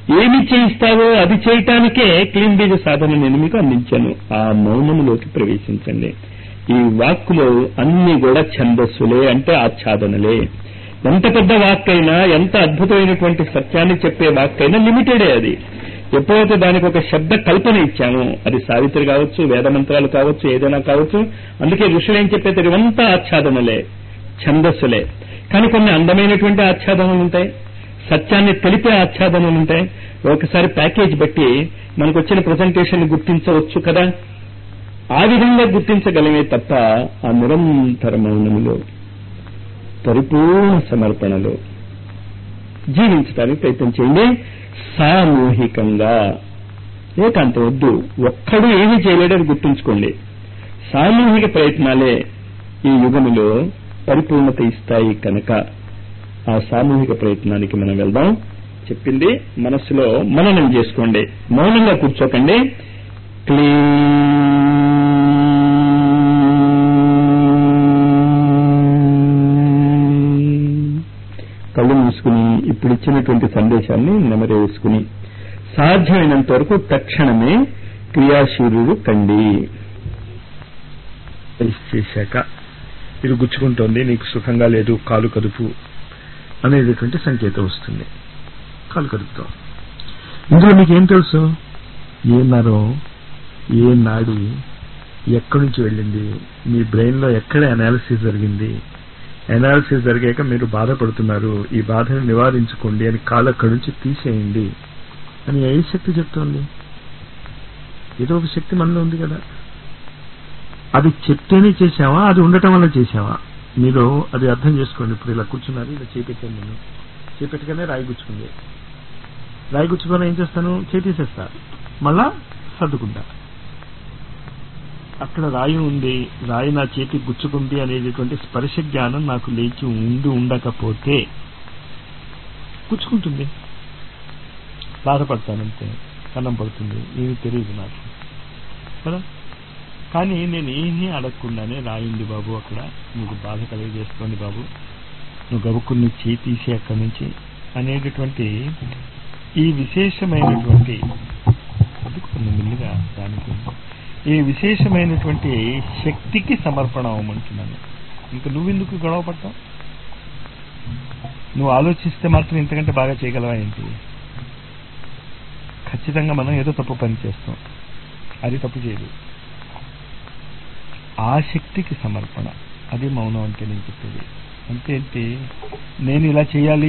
ఏమి చేయిస్తావో అది చేయటానికే క్లీన్ బీజ సాధన నేను మీకు అందించాను ఆ మౌనములోకి ప్రవేశించండి ఈ వాక్కులో అన్ని కూడా ఛందస్సులే అంటే ఆచ్ఛాదనలే ఎంత పెద్ద వాక్కైనా ఎంత అద్భుతమైనటువంటి సత్యాన్ని చెప్పే వాక్కైనా లిమిటెడే అది ఎప్పుడైతే దానికి ఒక శబ్ద కల్పన ఇచ్చామో అది సావిత్రి కావచ్చు వేద మంత్రాలు కావచ్చు ఏదైనా కావచ్చు అందుకే ఋషులు ఏం చెప్పేది ఇవంతా ఆచ్ఛాదనలే ఛందస్సులే కానీ కొన్ని అందమైనటువంటి ఆచ్ఛాదనలు ఉంటాయి సత్యాన్ని తెలిపే ఆచ్ఛాదనలు ఉంటాయి ఒకసారి ప్యాకేజ్ బట్టి మనకు వచ్చిన ప్రజెంటేషన్ గుర్తించవచ్చు కదా ఆ విధంగా గుర్తించగలమే తప్ప ఆ నిరంతర మౌనములో పరిపూర్ణ సమర్పణలో జీవించడానికి ప్రయత్నం చేయండి సామూహికంగా ఏకాంతం వద్దు ఒక్కడు ఏమీ చేయలేడని గుర్తుంచుకోండి సామూహిక ప్రయత్నాలే ఈ యుగములో పరిపూర్ణత ఇస్తాయి కనుక ఆ సామూహిక ప్రయత్నానికి మనం వెళ్దాం చెప్పింది మనస్సులో మననం చేసుకోండి మౌనంగా కూర్చోకండి కళ్ళు మూసుకుని ఇప్పుడు ఇచ్చినటువంటి సందేశాన్ని నెమరు వేసుకుని సాధ్యమైనంత వరకు తక్షణమే క్రియాశీలుడు కండి చేశాక ఇది గుచ్చుకుంటోంది నీకు సుఖంగా లేదు కాలు కదుపు అనేటటువంటి సంకేతం వస్తుంది కాలు కదుపుతాం ఇందులో మీకు ఏం తెలుసు ఏ నరం ఏ నాడి ఎక్కడి నుంచి వెళ్ళింది మీ బ్రెయిన్ లో ఎక్కడ అనాలిసిస్ జరిగింది అనాలిసిస్ జరిగాక మీరు బాధపడుతున్నారు ఈ బాధను నివారించుకోండి అని కాలు అక్కడి నుంచి తీసేయండి అని ఏ శక్తి చెప్తోంది ఏదో ఒక శక్తి మనలో ఉంది కదా అది చెప్తేనే చేశావా అది ఉండటం వల్ల చేశావా మీరు అది అర్థం చేసుకోండి ఇప్పుడు ఇలా కూర్చున్నారు ఇలా చేపెట్టాను నేను చేపెట్టగానే రాయి గుచ్చుకుంది రాయి గుచ్చుకొని ఏం చేస్తాను చేతీసేస్తా మళ్ళా సర్దుకుంటా అక్కడ రాయి ఉంది రాయి నా చేతికి గుచ్చుకుంది అనేటటువంటి స్పర్శ జ్ఞానం నాకు లేచి ఉండి ఉండకపోతే గుచ్చుకుంటుంది బాధపడతానంతే కన్నం పడుతుంది ఏమి తెలియదు నాకు కదా కానీ నేను ఏమీ అడగకుండానే రాయింది బాబు అక్కడ నీకు బాధ కలిగజేస్తోంది బాబు నువ్వు గబుక్కుని చేయి తీసి అక్కడి నుంచి అనేటటువంటి ఈ విశేషమైనటువంటి కొన్ని మిల్లుగా దానికి ఈ విశేషమైనటువంటి శక్తికి సమర్పణ అవ్వమంటున్నాను ఇంకా నువ్వెందుకు గొడవ పడతావు నువ్వు ఆలోచిస్తే మాత్రం ఇంతకంటే బాగా చేయగలవా ఏంటి ఖచ్చితంగా మనం ఏదో తప్పు పని చేస్తాం అది తప్పు చేయదు ఆ శక్తికి సమర్పణ అది మౌనం అంటే నేను చెప్పేది అంటే ఏంటి నేను ఇలా చేయాలి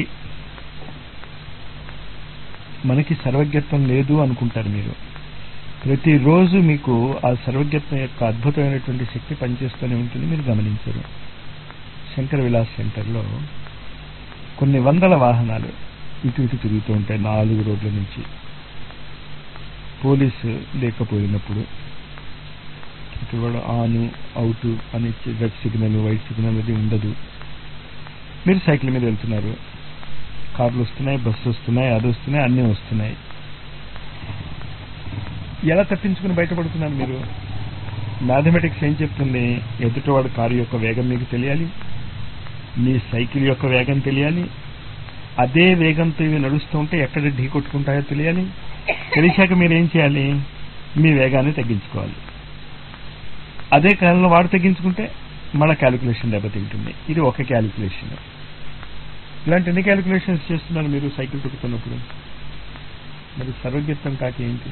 మనకి సర్వజ్ఞత్వం లేదు అనుకుంటారు మీరు ప్రతిరోజు మీకు ఆ సర్వజ్ఞత్వం యొక్క అద్భుతమైనటువంటి శక్తి పనిచేస్తూనే ఉంటుంది మీరు గమనించరు శంకర విలాస్ సెంటర్లో కొన్ని వందల వాహనాలు ఇటు ఇటు తిరుగుతూ ఉంటాయి నాలుగు రోడ్ల నుంచి పోలీసు లేకపోయినప్పుడు ఇక్కడ కూడా ఆన్ అవుట్ అని రెడ్ సిగ్నల్ వైట్ సిగ్నల్ అది ఉండదు మీరు సైకిల్ మీద వెళ్తున్నారు కార్లు వస్తున్నాయి బస్సు వస్తున్నాయి అది వస్తున్నాయి అన్నీ వస్తున్నాయి ఎలా తప్పించుకుని బయటపడుతున్నారు మీరు మ్యాథమెటిక్స్ ఏం చెప్తుంది ఎదుటివాడు కారు యొక్క వేగం మీకు తెలియాలి మీ సైకిల్ యొక్క వేగం తెలియాలి అదే వేగంతో ఇవి నడుస్తూ ఉంటే ఎక్కడ ఢీ కొట్టుకుంటాయో తెలియాలి తెలిసాక మీరు ఏం చేయాలి మీ వేగాన్ని తగ్గించుకోవాలి అదే కాలంలో వాడు తగ్గించుకుంటే మన క్యాలిక్యులేషన్ దెబ్బతింటుంది ఇది ఒక క్యాలిక్యులేషన్ ఇలాంటి ఎన్ని క్యాలిక్యులేషన్స్ చేస్తున్నారు మీరు సైకిల్ తొక్కుతున్నప్పుడు మరి సర్వజ్ఞత్వం కాకి ఏంటి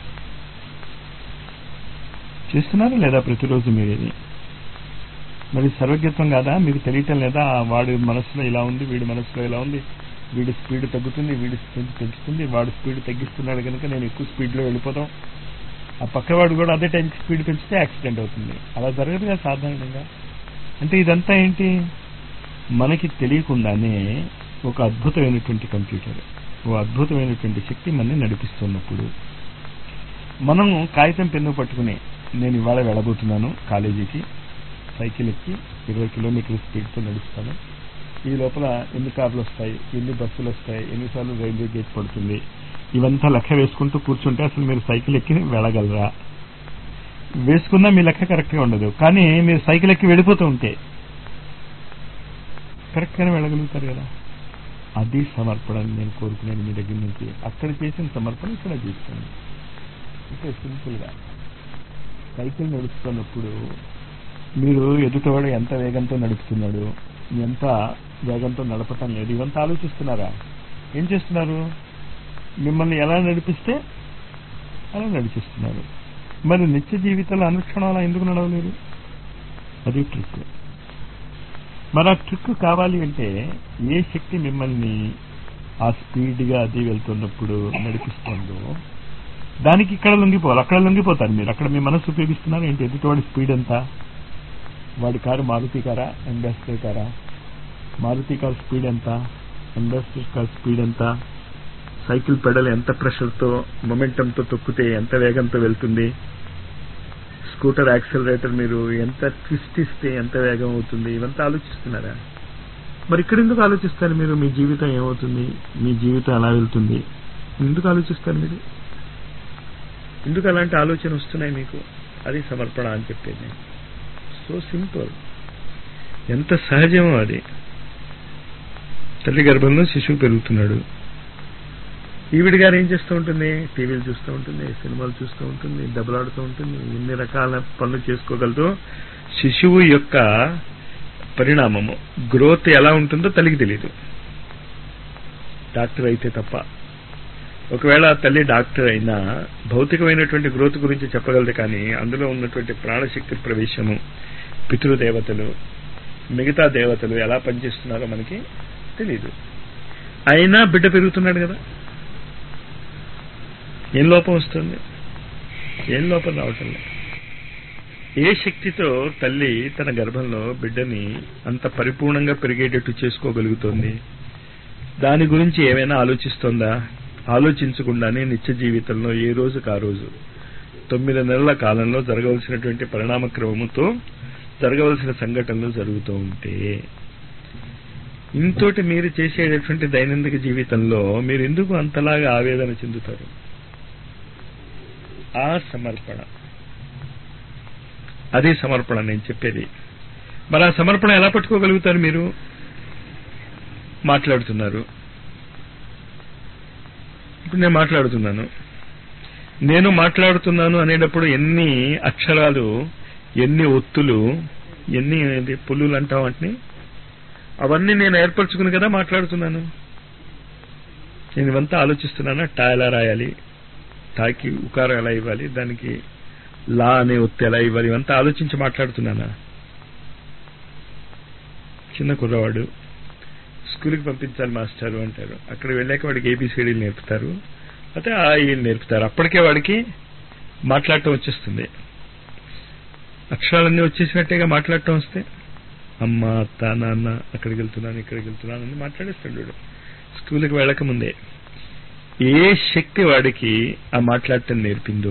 చేస్తున్నారా లేదా ప్రతిరోజు మీరు ఇది మరి సర్వజ్ఞత్వం కాదా మీకు తెలియటం లేదా వాడి మనసులో ఇలా ఉంది వీడి మనసులో ఇలా ఉంది వీడి స్పీడ్ తగ్గుతుంది వీడి స్పీడ్ పెంచుతుంది వాడు స్పీడ్ తగ్గిస్తున్నాడు కనుక నేను ఎక్కువ స్పీడ్లో వెళ్ళిపోతాం ఆ పక్కవాడు కూడా అదే టైంకి స్పీడ్ పెంచితే యాక్సిడెంట్ అవుతుంది అలా జరగదు కదా సాధారణంగా అంటే ఇదంతా ఏంటి మనకి తెలియకుండానే ఒక అద్భుతమైనటువంటి కంప్యూటర్ ఓ అద్భుతమైనటువంటి శక్తి మనని నడిపిస్తున్నప్పుడు మనం కాగితం పెన్ను పట్టుకుని నేను ఇవాళ వెళ్ళబోతున్నాను కాలేజీకి సైకిల్ ఎక్కి ఇరవై కిలోమీటర్ల స్పీడ్తో నడుస్తాను ఈ లోపల ఎన్ని కార్లు వస్తాయి ఎన్ని బస్సులు వస్తాయి ఎన్నిసార్లు రైల్వే గేట్ పడుతుంది ఇవంతా లెక్క వేసుకుంటూ కూర్చుంటే అసలు మీరు సైకిల్ ఎక్కి వెళ్ళగలరా వేసుకున్నా మీ లెక్క కరెక్ట్గా ఉండదు కానీ మీరు సైకిల్ ఎక్కి వెళ్ళిపోతూ ఉంటే కరెక్ట్గానే వెళ్ళగలుగుతారు కదా అది సమర్పణ నేను కోరుకునేది మీ దగ్గర నుంచి అక్కడ చేసిన సమర్పణ ఇక్కడ చేస్తాను అంటే సింపుల్గా సైకిల్ నడుస్తున్నప్పుడు మీరు ఎదుటవాడు ఎంత వేగంతో నడుపుతున్నాడు ఎంత వేగంతో నడపటం లేదు ఇవంతా ఆలోచిస్తున్నారా ఏం చేస్తున్నారు మిమ్మల్ని ఎలా నడిపిస్తే అలా నడిపిస్తున్నారు మరి నిత్య జీవితంలో అనుక్షణం అలా ఎందుకు నడవలేరు అది ట్రిక్ మరి ఆ ట్రిక్ కావాలి అంటే ఏ శక్తి మిమ్మల్ని ఆ స్పీడ్గా అది వెళ్తున్నప్పుడు నడిపిస్తుందో దానికి ఇక్కడ లొంగిపోవాలి అక్కడ లొంగిపోతారు మీరు అక్కడ మీ మనసు ఉపయోగిస్తున్నారు ఏంటి ఎదుటివాడి స్పీడ్ ఎంత వాడి కారు మారుతి కారా అంబాసిడర్ కారా మారుతి కార్ స్పీడ్ ఎంత అంబాసిడర్ కార్ స్పీడ్ ఎంత సైకిల్ పెడల్ ఎంత ప్రెషర్తో మొమెంటంతో తొక్కితే ఎంత వేగంతో వెళ్తుంది స్కూటర్ యాక్సిలరేటర్ మీరు ఎంత ట్విస్ట్ ఇస్తే ఎంత వేగం అవుతుంది ఇవంతా ఆలోచిస్తున్నారా మరి ఇక్కడ ఎందుకు ఆలోచిస్తారు మీరు మీ జీవితం ఏమవుతుంది మీ జీవితం ఎలా వెళ్తుంది ఎందుకు ఆలోచిస్తారు మీరు ఎందుకు అలాంటి ఆలోచన వస్తున్నాయి మీకు అది సమర్పణ అని చెప్పేది సో సింపుల్ ఎంత సహజమో అది తల్లి గర్భంలో శిశువు పెరుగుతున్నాడు ఈవిడ గారు ఏం చేస్తూ ఉంటుంది టీవీలు చూస్తూ ఉంటుంది సినిమాలు చూస్తూ ఉంటుంది దెబ్బలాడుతూ ఉంటుంది ఎన్ని రకాల పనులు చేసుకోగలదు శిశువు యొక్క పరిణామము గ్రోత్ ఎలా ఉంటుందో తల్లికి తెలియదు డాక్టర్ అయితే తప్ప ఒకవేళ ఆ తల్లి డాక్టర్ అయినా భౌతికమైనటువంటి గ్రోత్ గురించి చెప్పగలదు కానీ అందులో ఉన్నటువంటి ప్రాణశక్తి ప్రవేశము పితృదేవతలు మిగతా దేవతలు ఎలా పనిచేస్తున్నారో మనకి తెలియదు అయినా బిడ్డ పెరుగుతున్నాడు కదా ఏం లోపం వస్తుంది ఏం లోపం రావటం లేదు ఏ శక్తితో తల్లి తన గర్భంలో బిడ్డని అంత పరిపూర్ణంగా పెరిగేటట్టు చేసుకోగలుగుతోంది దాని గురించి ఏమైనా ఆలోచిస్తోందా ఆలోచించకుండానే నిత్య జీవితంలో ఏ రోజుకు ఆ రోజు తొమ్మిది నెలల కాలంలో జరగవలసినటువంటి పరిణామ క్రమముతో జరగవలసిన సంఘటనలు జరుగుతూ ఉంటే ఇంతోటి మీరు చేసేటటువంటి దైనందిక జీవితంలో మీరు ఎందుకు అంతలాగా ఆవేదన చెందుతారు ఆ సమర్పణ అదే సమర్పణ నేను చెప్పేది మరి ఆ సమర్పణ ఎలా పట్టుకోగలుగుతారు మీరు మాట్లాడుతున్నారు ఇప్పుడు నేను మాట్లాడుతున్నాను నేను మాట్లాడుతున్నాను అనేటప్పుడు ఎన్ని అక్షరాలు ఎన్ని ఒత్తులు ఎన్ని ఇది పుల్లులు అంటాం వాటిని అవన్నీ నేను ఏర్పరచుకుని కదా మాట్లాడుతున్నాను నేను ఇవంతా ఆలోచిస్తున్నానా టా ఎలా రాయాలి టాకి ఉకారం ఎలా ఇవ్వాలి దానికి లా అనే ఒత్తి ఎలా ఇవ్వాలి ఇవంతా ఆలోచించి మాట్లాడుతున్నానా చిన్న కుర్రవాడు స్కూల్కి పంపించాలి మాస్టారు అంటారు అక్కడ వెళ్ళాక వాడికి ఏబిసిడీలు నేర్పుతారు అయితే ఆ ఈలు నేర్పుతారు అప్పటికే వాడికి మాట్లాడటం వచ్చేస్తుంది అక్షరాలన్నీ వచ్చేసినట్టేగా మాట్లాడటం వస్తే అమ్మ అత్త నాన్న అక్కడికి వెళ్తున్నాను ఇక్కడికి వెళ్తున్నాను అని మాట్లాడేస్తాడు వాడు స్కూల్కి వెళ్ళక ముందే ఏ శక్తి వాడికి ఆ మాట్లాడటం నేర్పిందో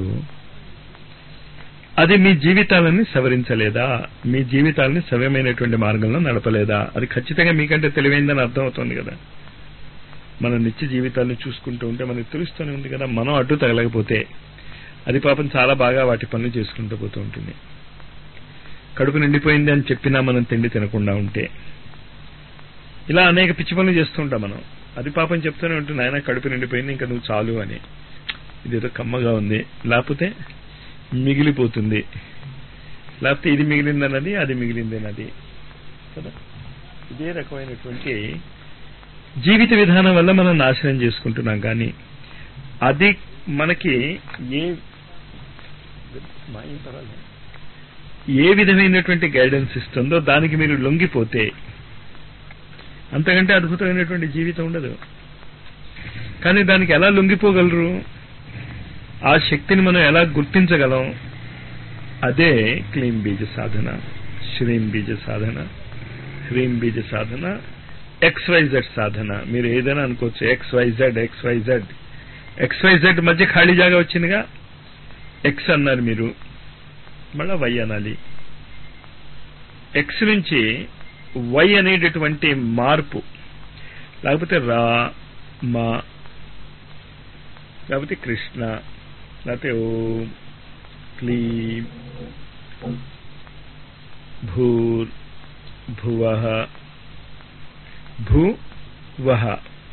అది మీ జీవితాలని సవరించలేదా మీ జీవితాలని సవ్యమైనటువంటి మార్గంలో నడపలేదా అది ఖచ్చితంగా మీకంటే తెలివైందని అర్థమవుతోంది కదా మన నిత్య జీవితాన్ని చూసుకుంటూ ఉంటే మనకు తెలుస్తూనే ఉంది కదా మనం అడ్డు తగలకపోతే అది పాపం చాలా బాగా వాటి పనులు చేసుకుంటూ పోతూ ఉంటుంది కడుపు నిండిపోయింది అని చెప్పినా మనం తిండి తినకుండా ఉంటే ఇలా అనేక పిచ్చి పనులు చేస్తూ ఉంటాం మనం అది పాపం చెప్తూనే ఉంటుంది ఆయన కడుపు నిండిపోయింది ఇంకా నువ్వు చాలు అని ఇదేదో కమ్మగా ఉంది లేకపోతే మిగిలిపోతుంది లేకపోతే ఇది మిగిలిందన్నది అది మిగిలిందన్నది కదా ఇదే రకమైనటువంటి జీవిత విధానం వల్ల మనం నాశనం చేసుకుంటున్నాం కానీ అది మనకి ఏ ఏ విధమైనటువంటి గైడెన్స్ ఇస్తుందో దానికి మీరు లొంగిపోతే అంతకంటే అద్భుతమైనటువంటి జీవితం ఉండదు కానీ దానికి ఎలా లొంగిపోగలరు ఆ శక్తిని మనం ఎలా గుర్తించగలం అదే క్లీం బీజ సాధన శ్రీం బీజ సాధన హ్రీం బీజ సాధన ఎక్స్వైజెడ్ సాధన మీరు ఏదైనా అనుకోవచ్చు ఎక్స్వైజెడ్ ఎక్స్వైజెడ్ ఎక్స్వైజెడ్ మధ్య ఖాళీ జాగా వచ్చిందిగా ఎక్స్ అన్నారు మీరు మళ్ళా వై అనాలి ఎక్స్ నుంచి వై అనేటటువంటి మార్పు లేకపోతే రా మా లేకపోతే కృష్ణ లేకపోతే ఓ క్లీం భూర్ భువ భూ వహ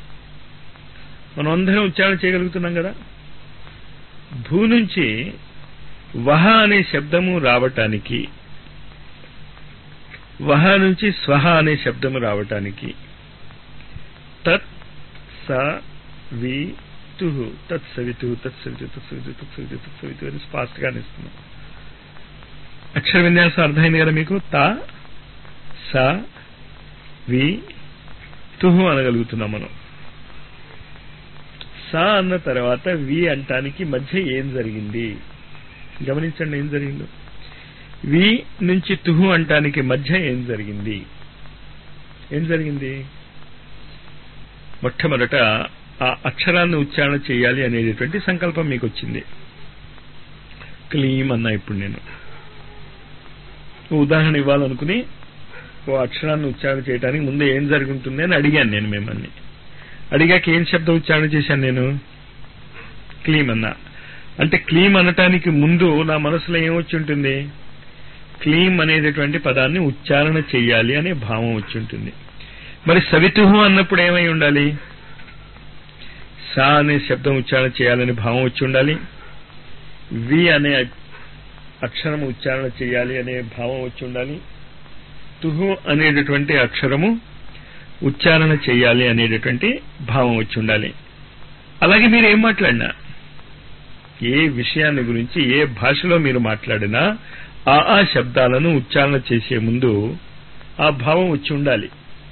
మనం అందరం ఉచ్చారణ చేయగలుగుతున్నాం కదా భూ నుంచి వహ అనే శబ్దము రావటానికి వహ నుంచి స్వహ అనే శబ్దము రావటానికి తత్ స వి తుహు తత్సవితు తత్సవితు తత్సవితు తత్సవితు తత్సవితు అని ఫాస్ట్ గా ఇస్తున్నాం అక్షర విన్యాసం అర్థమైంది కదా మీకు త స వి తుహు అనగలుగుతున్నాం మనం స అన్న తర్వాత వి అంటానికి మధ్య ఏం జరిగింది గమనించండి ఏం జరిగిందో వి నుంచి తుహు అంటానికి మధ్య ఏం జరిగింది ఏం జరిగింది మొట్టమొదట ఆ అక్షరాన్ని ఉచ్చారణ చేయాలి అనేటటువంటి సంకల్పం మీకు వచ్చింది క్లీం అన్నా ఇప్పుడు నేను ఉదాహరణ ఇవ్వాలనుకుని ఓ అక్షరాన్ని ఉచ్చారణ చేయడానికి ముందు ఏం జరుగుతుంది అని అడిగాను నేను మిమ్మల్ని అడిగాక ఏం శబ్దం ఉచ్చారణ చేశాను నేను క్లీం అన్నా అంటే క్లీం అనటానికి ముందు నా మనసులో ఏమొచ్చి ఉంటుంది క్లీం అనేటటువంటి పదాన్ని ఉచ్చారణ చెయ్యాలి అనే భావం వచ్చి ఉంటుంది మరి సవితుహు అన్నప్పుడు ఏమై ఉండాలి సా అనే శబ్దం ఉచ్చారణ చేయాలని భావం వచ్చి ఉండాలి వి అనే అక్షరం ఉచ్చారణ చేయాలి అనే భావం వచ్చి ఉండాలి తుహు అనేటటువంటి అక్షరము ఉచ్చారణ చేయాలి అనేటటువంటి భావం వచ్చి ఉండాలి అలాగే మీరు ఏం మాట్లాడినా ఏ విషయాన్ని గురించి ఏ భాషలో మీరు మాట్లాడినా ఆ ఆ శబ్దాలను ఉచ్చారణ చేసే ముందు ఆ భావం వచ్చి ఉండాలి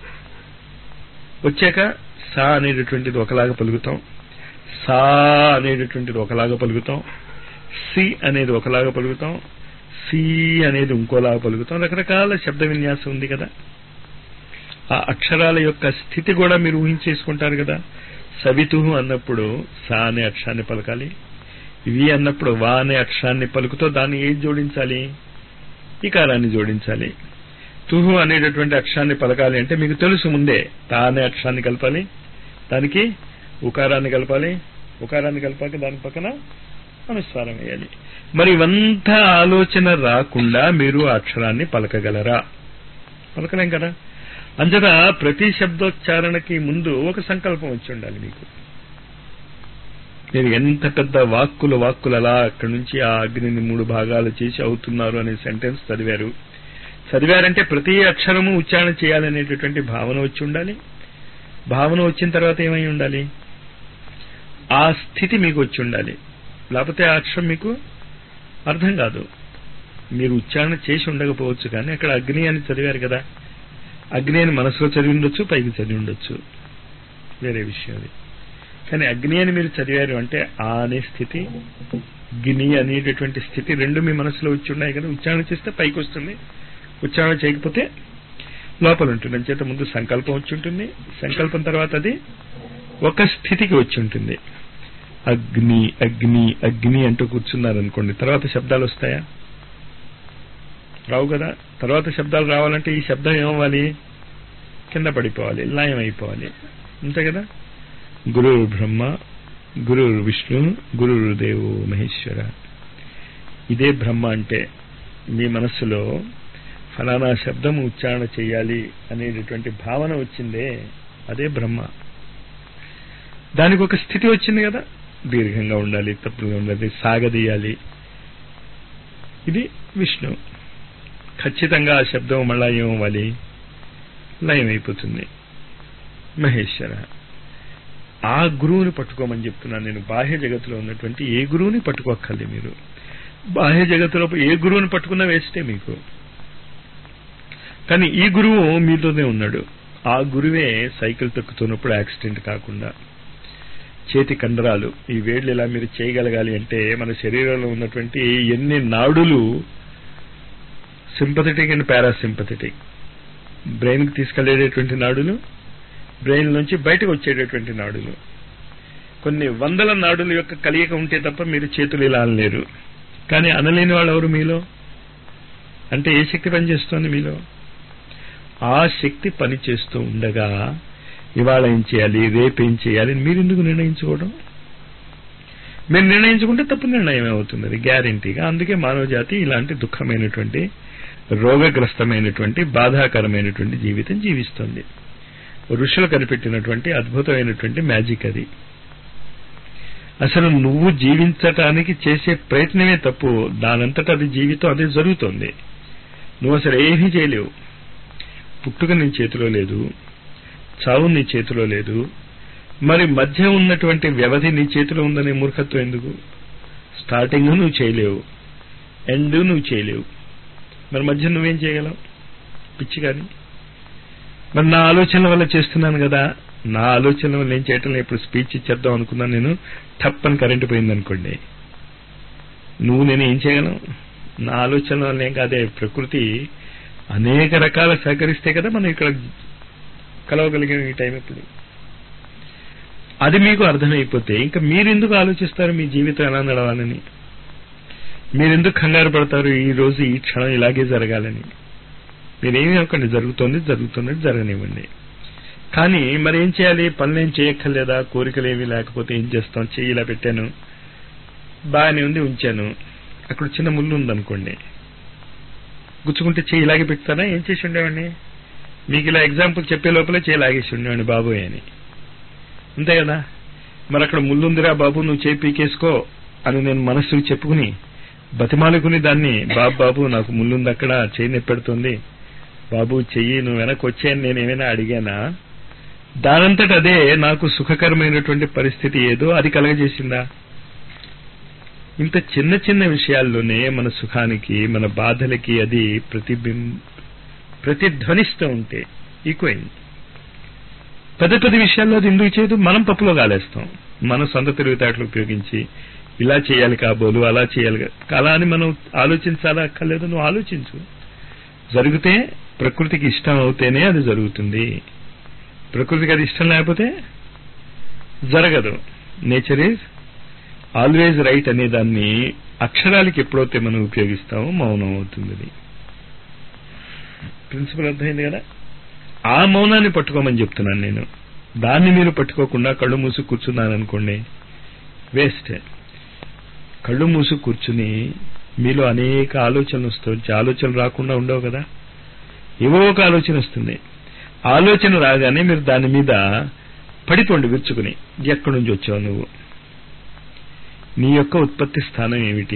వచ్చాక సా అనేటటువంటిది ఒకలాగా పలుకుతాం సా అనేటటువంటిది ఒకలాగా పలుకుతాం సి అనేది ఒకలాగా పలుకుతాం సి అనేది ఇంకోలాగా పలుకుతాం రకరకాల శబ్ద విన్యాసం ఉంది కదా ఆ అక్షరాల యొక్క స్థితి కూడా మీరు ఊహించేసుకుంటారు కదా సవితుహు అన్నప్పుడు సా అనే అక్షరాన్ని పలకాలి వి అన్నప్పుడు వా అనే అక్షరాన్ని పలుకుతో దాన్ని ఏది జోడించాలి ఇకారాన్ని జోడించాలి తుహు అనేటటువంటి అక్షరాన్ని పలకాలి అంటే మీకు తెలుసు ముందే తా అనే అక్షరాన్ని కలపాలి దానికి ఉకారాన్ని కలపాలి ఉకారాన్ని కలిపాక దాని పక్కన అనుస్వారం వేయాలి మరి ఇవంతా ఆలోచన రాకుండా మీరు ఆ అక్షరాన్ని పలకగలరా పలకలేం కదా అంతట ప్రతి శబ్దోచ్చారణకి ముందు ఒక సంకల్పం వచ్చి ఉండాలి మీకు మీరు ఎంత పెద్ద వాక్కులు వాక్కులు అలా అక్కడి నుంచి ఆ అగ్నిని మూడు భాగాలు చేసి అవుతున్నారు అనే సెంటెన్స్ చదివారు చదివారంటే ప్రతి అక్షరము ఉచ్చారణ చేయాలనేటటువంటి భావన వచ్చి ఉండాలి భావన వచ్చిన తర్వాత ఏమై ఉండాలి ఆ స్థితి మీకు వచ్చి ఉండాలి లేకపోతే ఆ అక్షరం మీకు అర్థం కాదు మీరు ఉచ్చారణ చేసి ఉండకపోవచ్చు కానీ అక్కడ అగ్ని అని చదివారు కదా అగ్ని అని మనసులో చదివి ఉండొచ్చు పైకి చదివి ఉండొచ్చు వేరే విషయం అది కానీ అగ్ని అని మీరు చదివారు అంటే ఆ అనే స్థితి గిని అనేటటువంటి స్థితి రెండు మీ మనసులో వచ్చి ఉన్నాయి కదా ఉచ్చారణ చేస్తే పైకి వస్తుంది ఉచ్చారణ చేయకపోతే లోపల ఉంటుంది అంచేత ముందు సంకల్పం వచ్చి ఉంటుంది సంకల్పం తర్వాత అది ఒక స్థితికి వచ్చి ఉంటుంది అగ్ని అగ్ని అగ్ని అంటూ కూర్చున్నారనుకోండి తర్వాత శబ్దాలు వస్తాయా రావు కదా తర్వాత శబ్దాలు రావాలంటే ఈ శబ్దం ఏమవ్వాలి కింద పడిపోవాలి లయం అయిపోవాలి అంతే కదా గురుర్ బ్రహ్మ గురుర్ విష్ణు గురుర్ దేవు మహేశ్వర ఇదే బ్రహ్మ అంటే మీ మనస్సులో ఫలానా శబ్దం ఉచ్చారణ చేయాలి అనేటటువంటి భావన వచ్చిందే అదే బ్రహ్మ దానికి ఒక స్థితి వచ్చింది కదా దీర్ఘంగా ఉండాలి తప్పుగా ఉండాలి సాగదీయాలి ఇది విష్ణు ఖచ్చితంగా ఆ శబ్దం మళ్ళా ఏమవ్వాలి లయం అయిపోతుంది మహేశ్వర ఆ గురువుని పట్టుకోమని చెప్తున్నాను నేను బాహ్య జగత్తులో ఉన్నటువంటి ఏ గురువుని పట్టుకోక్కర్లే మీరు బాహ్య జగత్తులో ఏ గురువుని పట్టుకున్నా వేస్తే మీకు కానీ ఈ గురువు మీతోనే ఉన్నాడు ఆ గురువే సైకిల్ తొక్కుతున్నప్పుడు యాక్సిడెంట్ కాకుండా చేతి కండరాలు ఈ వేళ్ళు ఇలా మీరు చేయగలగాలి అంటే మన శరీరంలో ఉన్నటువంటి ఎన్ని నాడులు సింపథెటిక్ అండ్ పారాసింపథెటిక్ బ్రెయిన్కి తీసుకెళ్లేటటువంటి నాడులు బ్రెయిన్ నుంచి బయటకు వచ్చేటటువంటి నాడులు కొన్ని వందల నాడుల యొక్క కలియక ఉంటే తప్ప మీరు చేతులు ఇలా అనలేరు కానీ అనలేని వాళ్ళు ఎవరు మీలో అంటే ఏ శక్తి పనిచేస్తోంది మీలో ఆ శక్తి పనిచేస్తూ ఉండగా ఇవాళ ఏం చేయాలి రేపు ఏం చేయాలి మీరు ఎందుకు నిర్ణయించుకోవడం మీరు నిర్ణయించుకుంటే తప్పు నిర్ణయం అవుతుంది అది గ్యారంటీగా అందుకే మానవ జాతి ఇలాంటి దుఃఖమైనటువంటి రోగగ్రస్తమైనటువంటి బాధాకరమైనటువంటి జీవితం జీవిస్తుంది ఋషులు కనిపెట్టినటువంటి అద్భుతమైనటువంటి మ్యాజిక్ అది అసలు నువ్వు జీవించటానికి చేసే ప్రయత్నమే తప్పు దానంతట అది జీవితం అదే జరుగుతుంది నువ్వు అసలు ఏమీ చేయలేవు పుట్టుక నీ చేతిలో లేదు చావు నీ చేతిలో లేదు మరి మధ్య ఉన్నటువంటి వ్యవధి నీ చేతిలో ఉందనే మూర్ఖత్వం ఎందుకు స్టార్టింగ్ నువ్వు చేయలేవు ఎండ్ నువ్వు చేయలేవు మరి మధ్య నువ్వేం చేయగలవు పిచ్చి కానీ మరి నా ఆలోచనల వల్ల చేస్తున్నాను కదా నా ఆలోచనల వల్ల ఏం చేయటం లేదు ఇప్పుడు స్పీచ్ ఇచ్చేద్దాం అనుకున్నాను నేను టప్ అని కరెంటు పోయింది అనుకోండి నువ్వు నేను ఏం చేయగలను నా ఆలోచనల వల్ల ఏం కాదే ప్రకృతి అనేక రకాల సహకరిస్తే కదా మనం ఇక్కడ కలవగలిగిన ఈ టైం ఇప్పుడు అది మీకు అర్థమైపోతే ఇంకా మీరెందుకు ఆలోచిస్తారు మీ జీవితం ఎలా నడవాలని మీరెందుకు కంగారు పడతారు ఈ రోజు ఈ క్షణం ఇలాగే జరగాలని మీరేమీ అనుకోండి జరుగుతోంది జరుగుతున్నది జరగనివ్వండి కానీ మరి ఏం చేయాలి పనులు ఏం చేయక్కర్లేదా కోరికలు ఏమీ లేకపోతే ఏం చేస్తాం చెయ్యి ఇలా పెట్టాను బాగానే ఉంది ఉంచాను అక్కడ చిన్న ముళ్ళు ఉందనుకోండి గుచ్చుకుంటే చెయ్యి ఇలాగే పెడతారా ఏం చేసి ఉండేవాడిని మీకు ఇలా ఎగ్జాంపుల్ చెప్పే లోపలే చేయి లాగేసి ఉండేవాడిని బాబోయ్ అని అంతే కదా మరి అక్కడ ముళ్ళుందిరా బాబు నువ్వు చేయి పీకేసుకో అని నేను మనస్సుకు చెప్పుకుని బతిమాలుకుని దాన్ని బాబు బాబు నాకు ముళ్ళుంది అక్కడ చేయి నెప్పెడుతుంది బాబు చెయ్యి నువ్వు వెనక్కి వచ్చాయని నేను ఏమైనా అడిగానా దానంతట అదే నాకు సుఖకరమైనటువంటి పరిస్థితి ఏదో అది కలగజేసిందా ఇంత చిన్న చిన్న విషయాల్లోనే మన సుఖానికి మన బాధలకి అది ప్రతిబిం ప్రతిధ్వనిస్తూ ఉంటే ఈక్వైంది పెద్ద పెద్ద విషయాల్లో అది ఎందుకు చేయదు మనం పప్పులో కాలేస్తాం మన సొంత తెలివితేటలు ఉపయోగించి ఇలా చేయాలి కాబోలు అలా చేయాలి కా- అలా అని మనం ఆలోచించాలా అక్కర్లేదు నువ్వు ఆలోచించు జరిగితే ప్రకృతికి ఇష్టం అవుతేనే అది జరుగుతుంది ప్రకృతికి అది ఇష్టం లేకపోతే జరగదు నేచర్ ఈజ్ ఆల్వేజ్ రైట్ అనే దాన్ని అక్షరాలకి ఎప్పుడైతే మనం ఉపయోగిస్తామో మౌనం అవుతుంది అది ప్రిన్సిపల్ అర్థమైంది కదా ఆ మౌనాన్ని పట్టుకోమని చెప్తున్నాను నేను దాన్ని మీరు పట్టుకోకుండా కళ్ళు మూసి కూర్చున్నాను అనుకోండి వేస్ట్ కళ్ళు మూసి కూర్చుని మీలో అనేక ఆలోచనలు వస్తాయి ఆలోచనలు రాకుండా ఉండవు కదా ఏవో ఒక ఆలోచన వస్తుంది ఆలోచన రాగానే మీరు దాని మీద పడిపోండి విరుచుకుని ఎక్కడి నుంచి వచ్చావు నువ్వు నీ యొక్క ఉత్పత్తి స్థానం ఏమిటి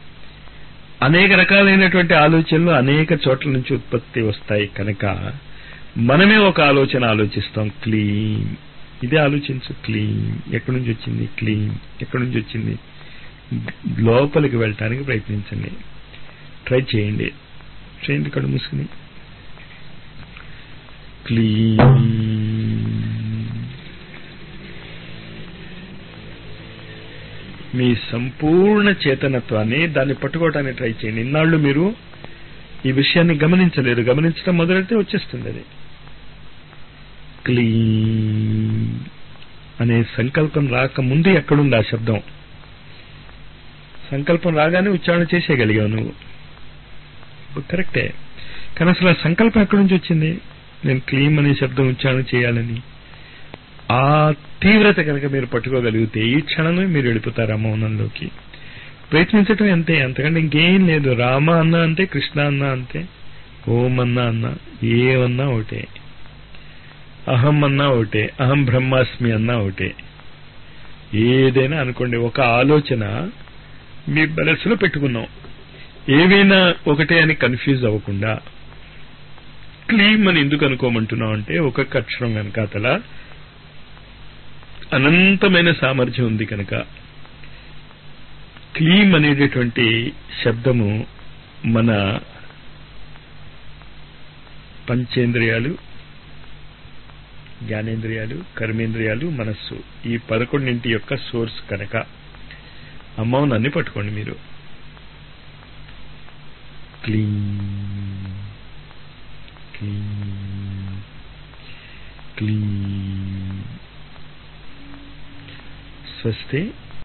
అనేక రకాలైనటువంటి ఆలోచనలు అనేక చోట్ల నుంచి ఉత్పత్తి వస్తాయి కనుక మనమే ఒక ఆలోచన ఆలోచిస్తాం క్లీన్ ఇదే ఆలోచించు క్లీన్ ఎక్కడి నుంచి వచ్చింది క్లీన్ ఎక్కడి నుంచి వచ్చింది లోపలికి వెళ్ళటానికి ప్రయత్నించండి ట్రై చేయండి చేయండి కళ్ళు మూసుకుని క్లీన్ మీ సంపూర్ణ చేతనత్వాన్ని దాన్ని పట్టుకోవడానికి ట్రై చేయండి ఇన్నాళ్ళు మీరు ఈ విషయాన్ని గమనించలేరు గమనించడం మొదలైతే వచ్చేస్తుంది అది క్లీన్ అనే సంకల్పం రాకముందు ఎక్కడుంది ఆ శబ్దం సంకల్పం రాగానే ఉచ్చారణ చేసేయగలిగావు నువ్వు కరెక్టే కానీ అసలు ఆ సంకల్పం ఎక్కడి నుంచి వచ్చింది నేను క్లీమ్ అనే శబ్దం ఉచ్చారణ చేయాలని ఆ తీవ్రత కనుక మీరు పట్టుకోగలిగితే ఈ క్షణమే మీరు వెళ్ళిపోతారు ఆ మౌనంలోకి ప్రయత్నించటం అంతే అంతకంటే ఇంకేం లేదు రామ అన్న అంతే కృష్ణ అన్న అంతే ఓం అన్న అన్న ఏమన్నా ఒకటే అహం అన్నా ఒకటే అహం బ్రహ్మాస్మి అన్నా ఒకటే ఏదైనా అనుకోండి ఒక ఆలోచన మీ మనసులో పెట్టుకున్నాం ఏవైనా ఒకటే అని కన్ఫ్యూజ్ అవ్వకుండా క్లీమ్ అని ఎందుకు అనుకోమంటున్నాం అంటే ఒక్కొక్క అక్షరం వెనకాతల అనంతమైన సామర్థ్యం ఉంది కనుక క్లీమ్ అనేటటువంటి శబ్దము మన పంచేంద్రియాలు జ్ఞానేంద్రియాలు కర్మేంద్రియాలు మనస్సు ఈ పదకొండింటి యొక్క సోర్స్ కనుక ఆ మౌనాన్ని పట్టుకోండి మీరు క్లీన్ క్లీన్ క్లీన్ స్వస్తి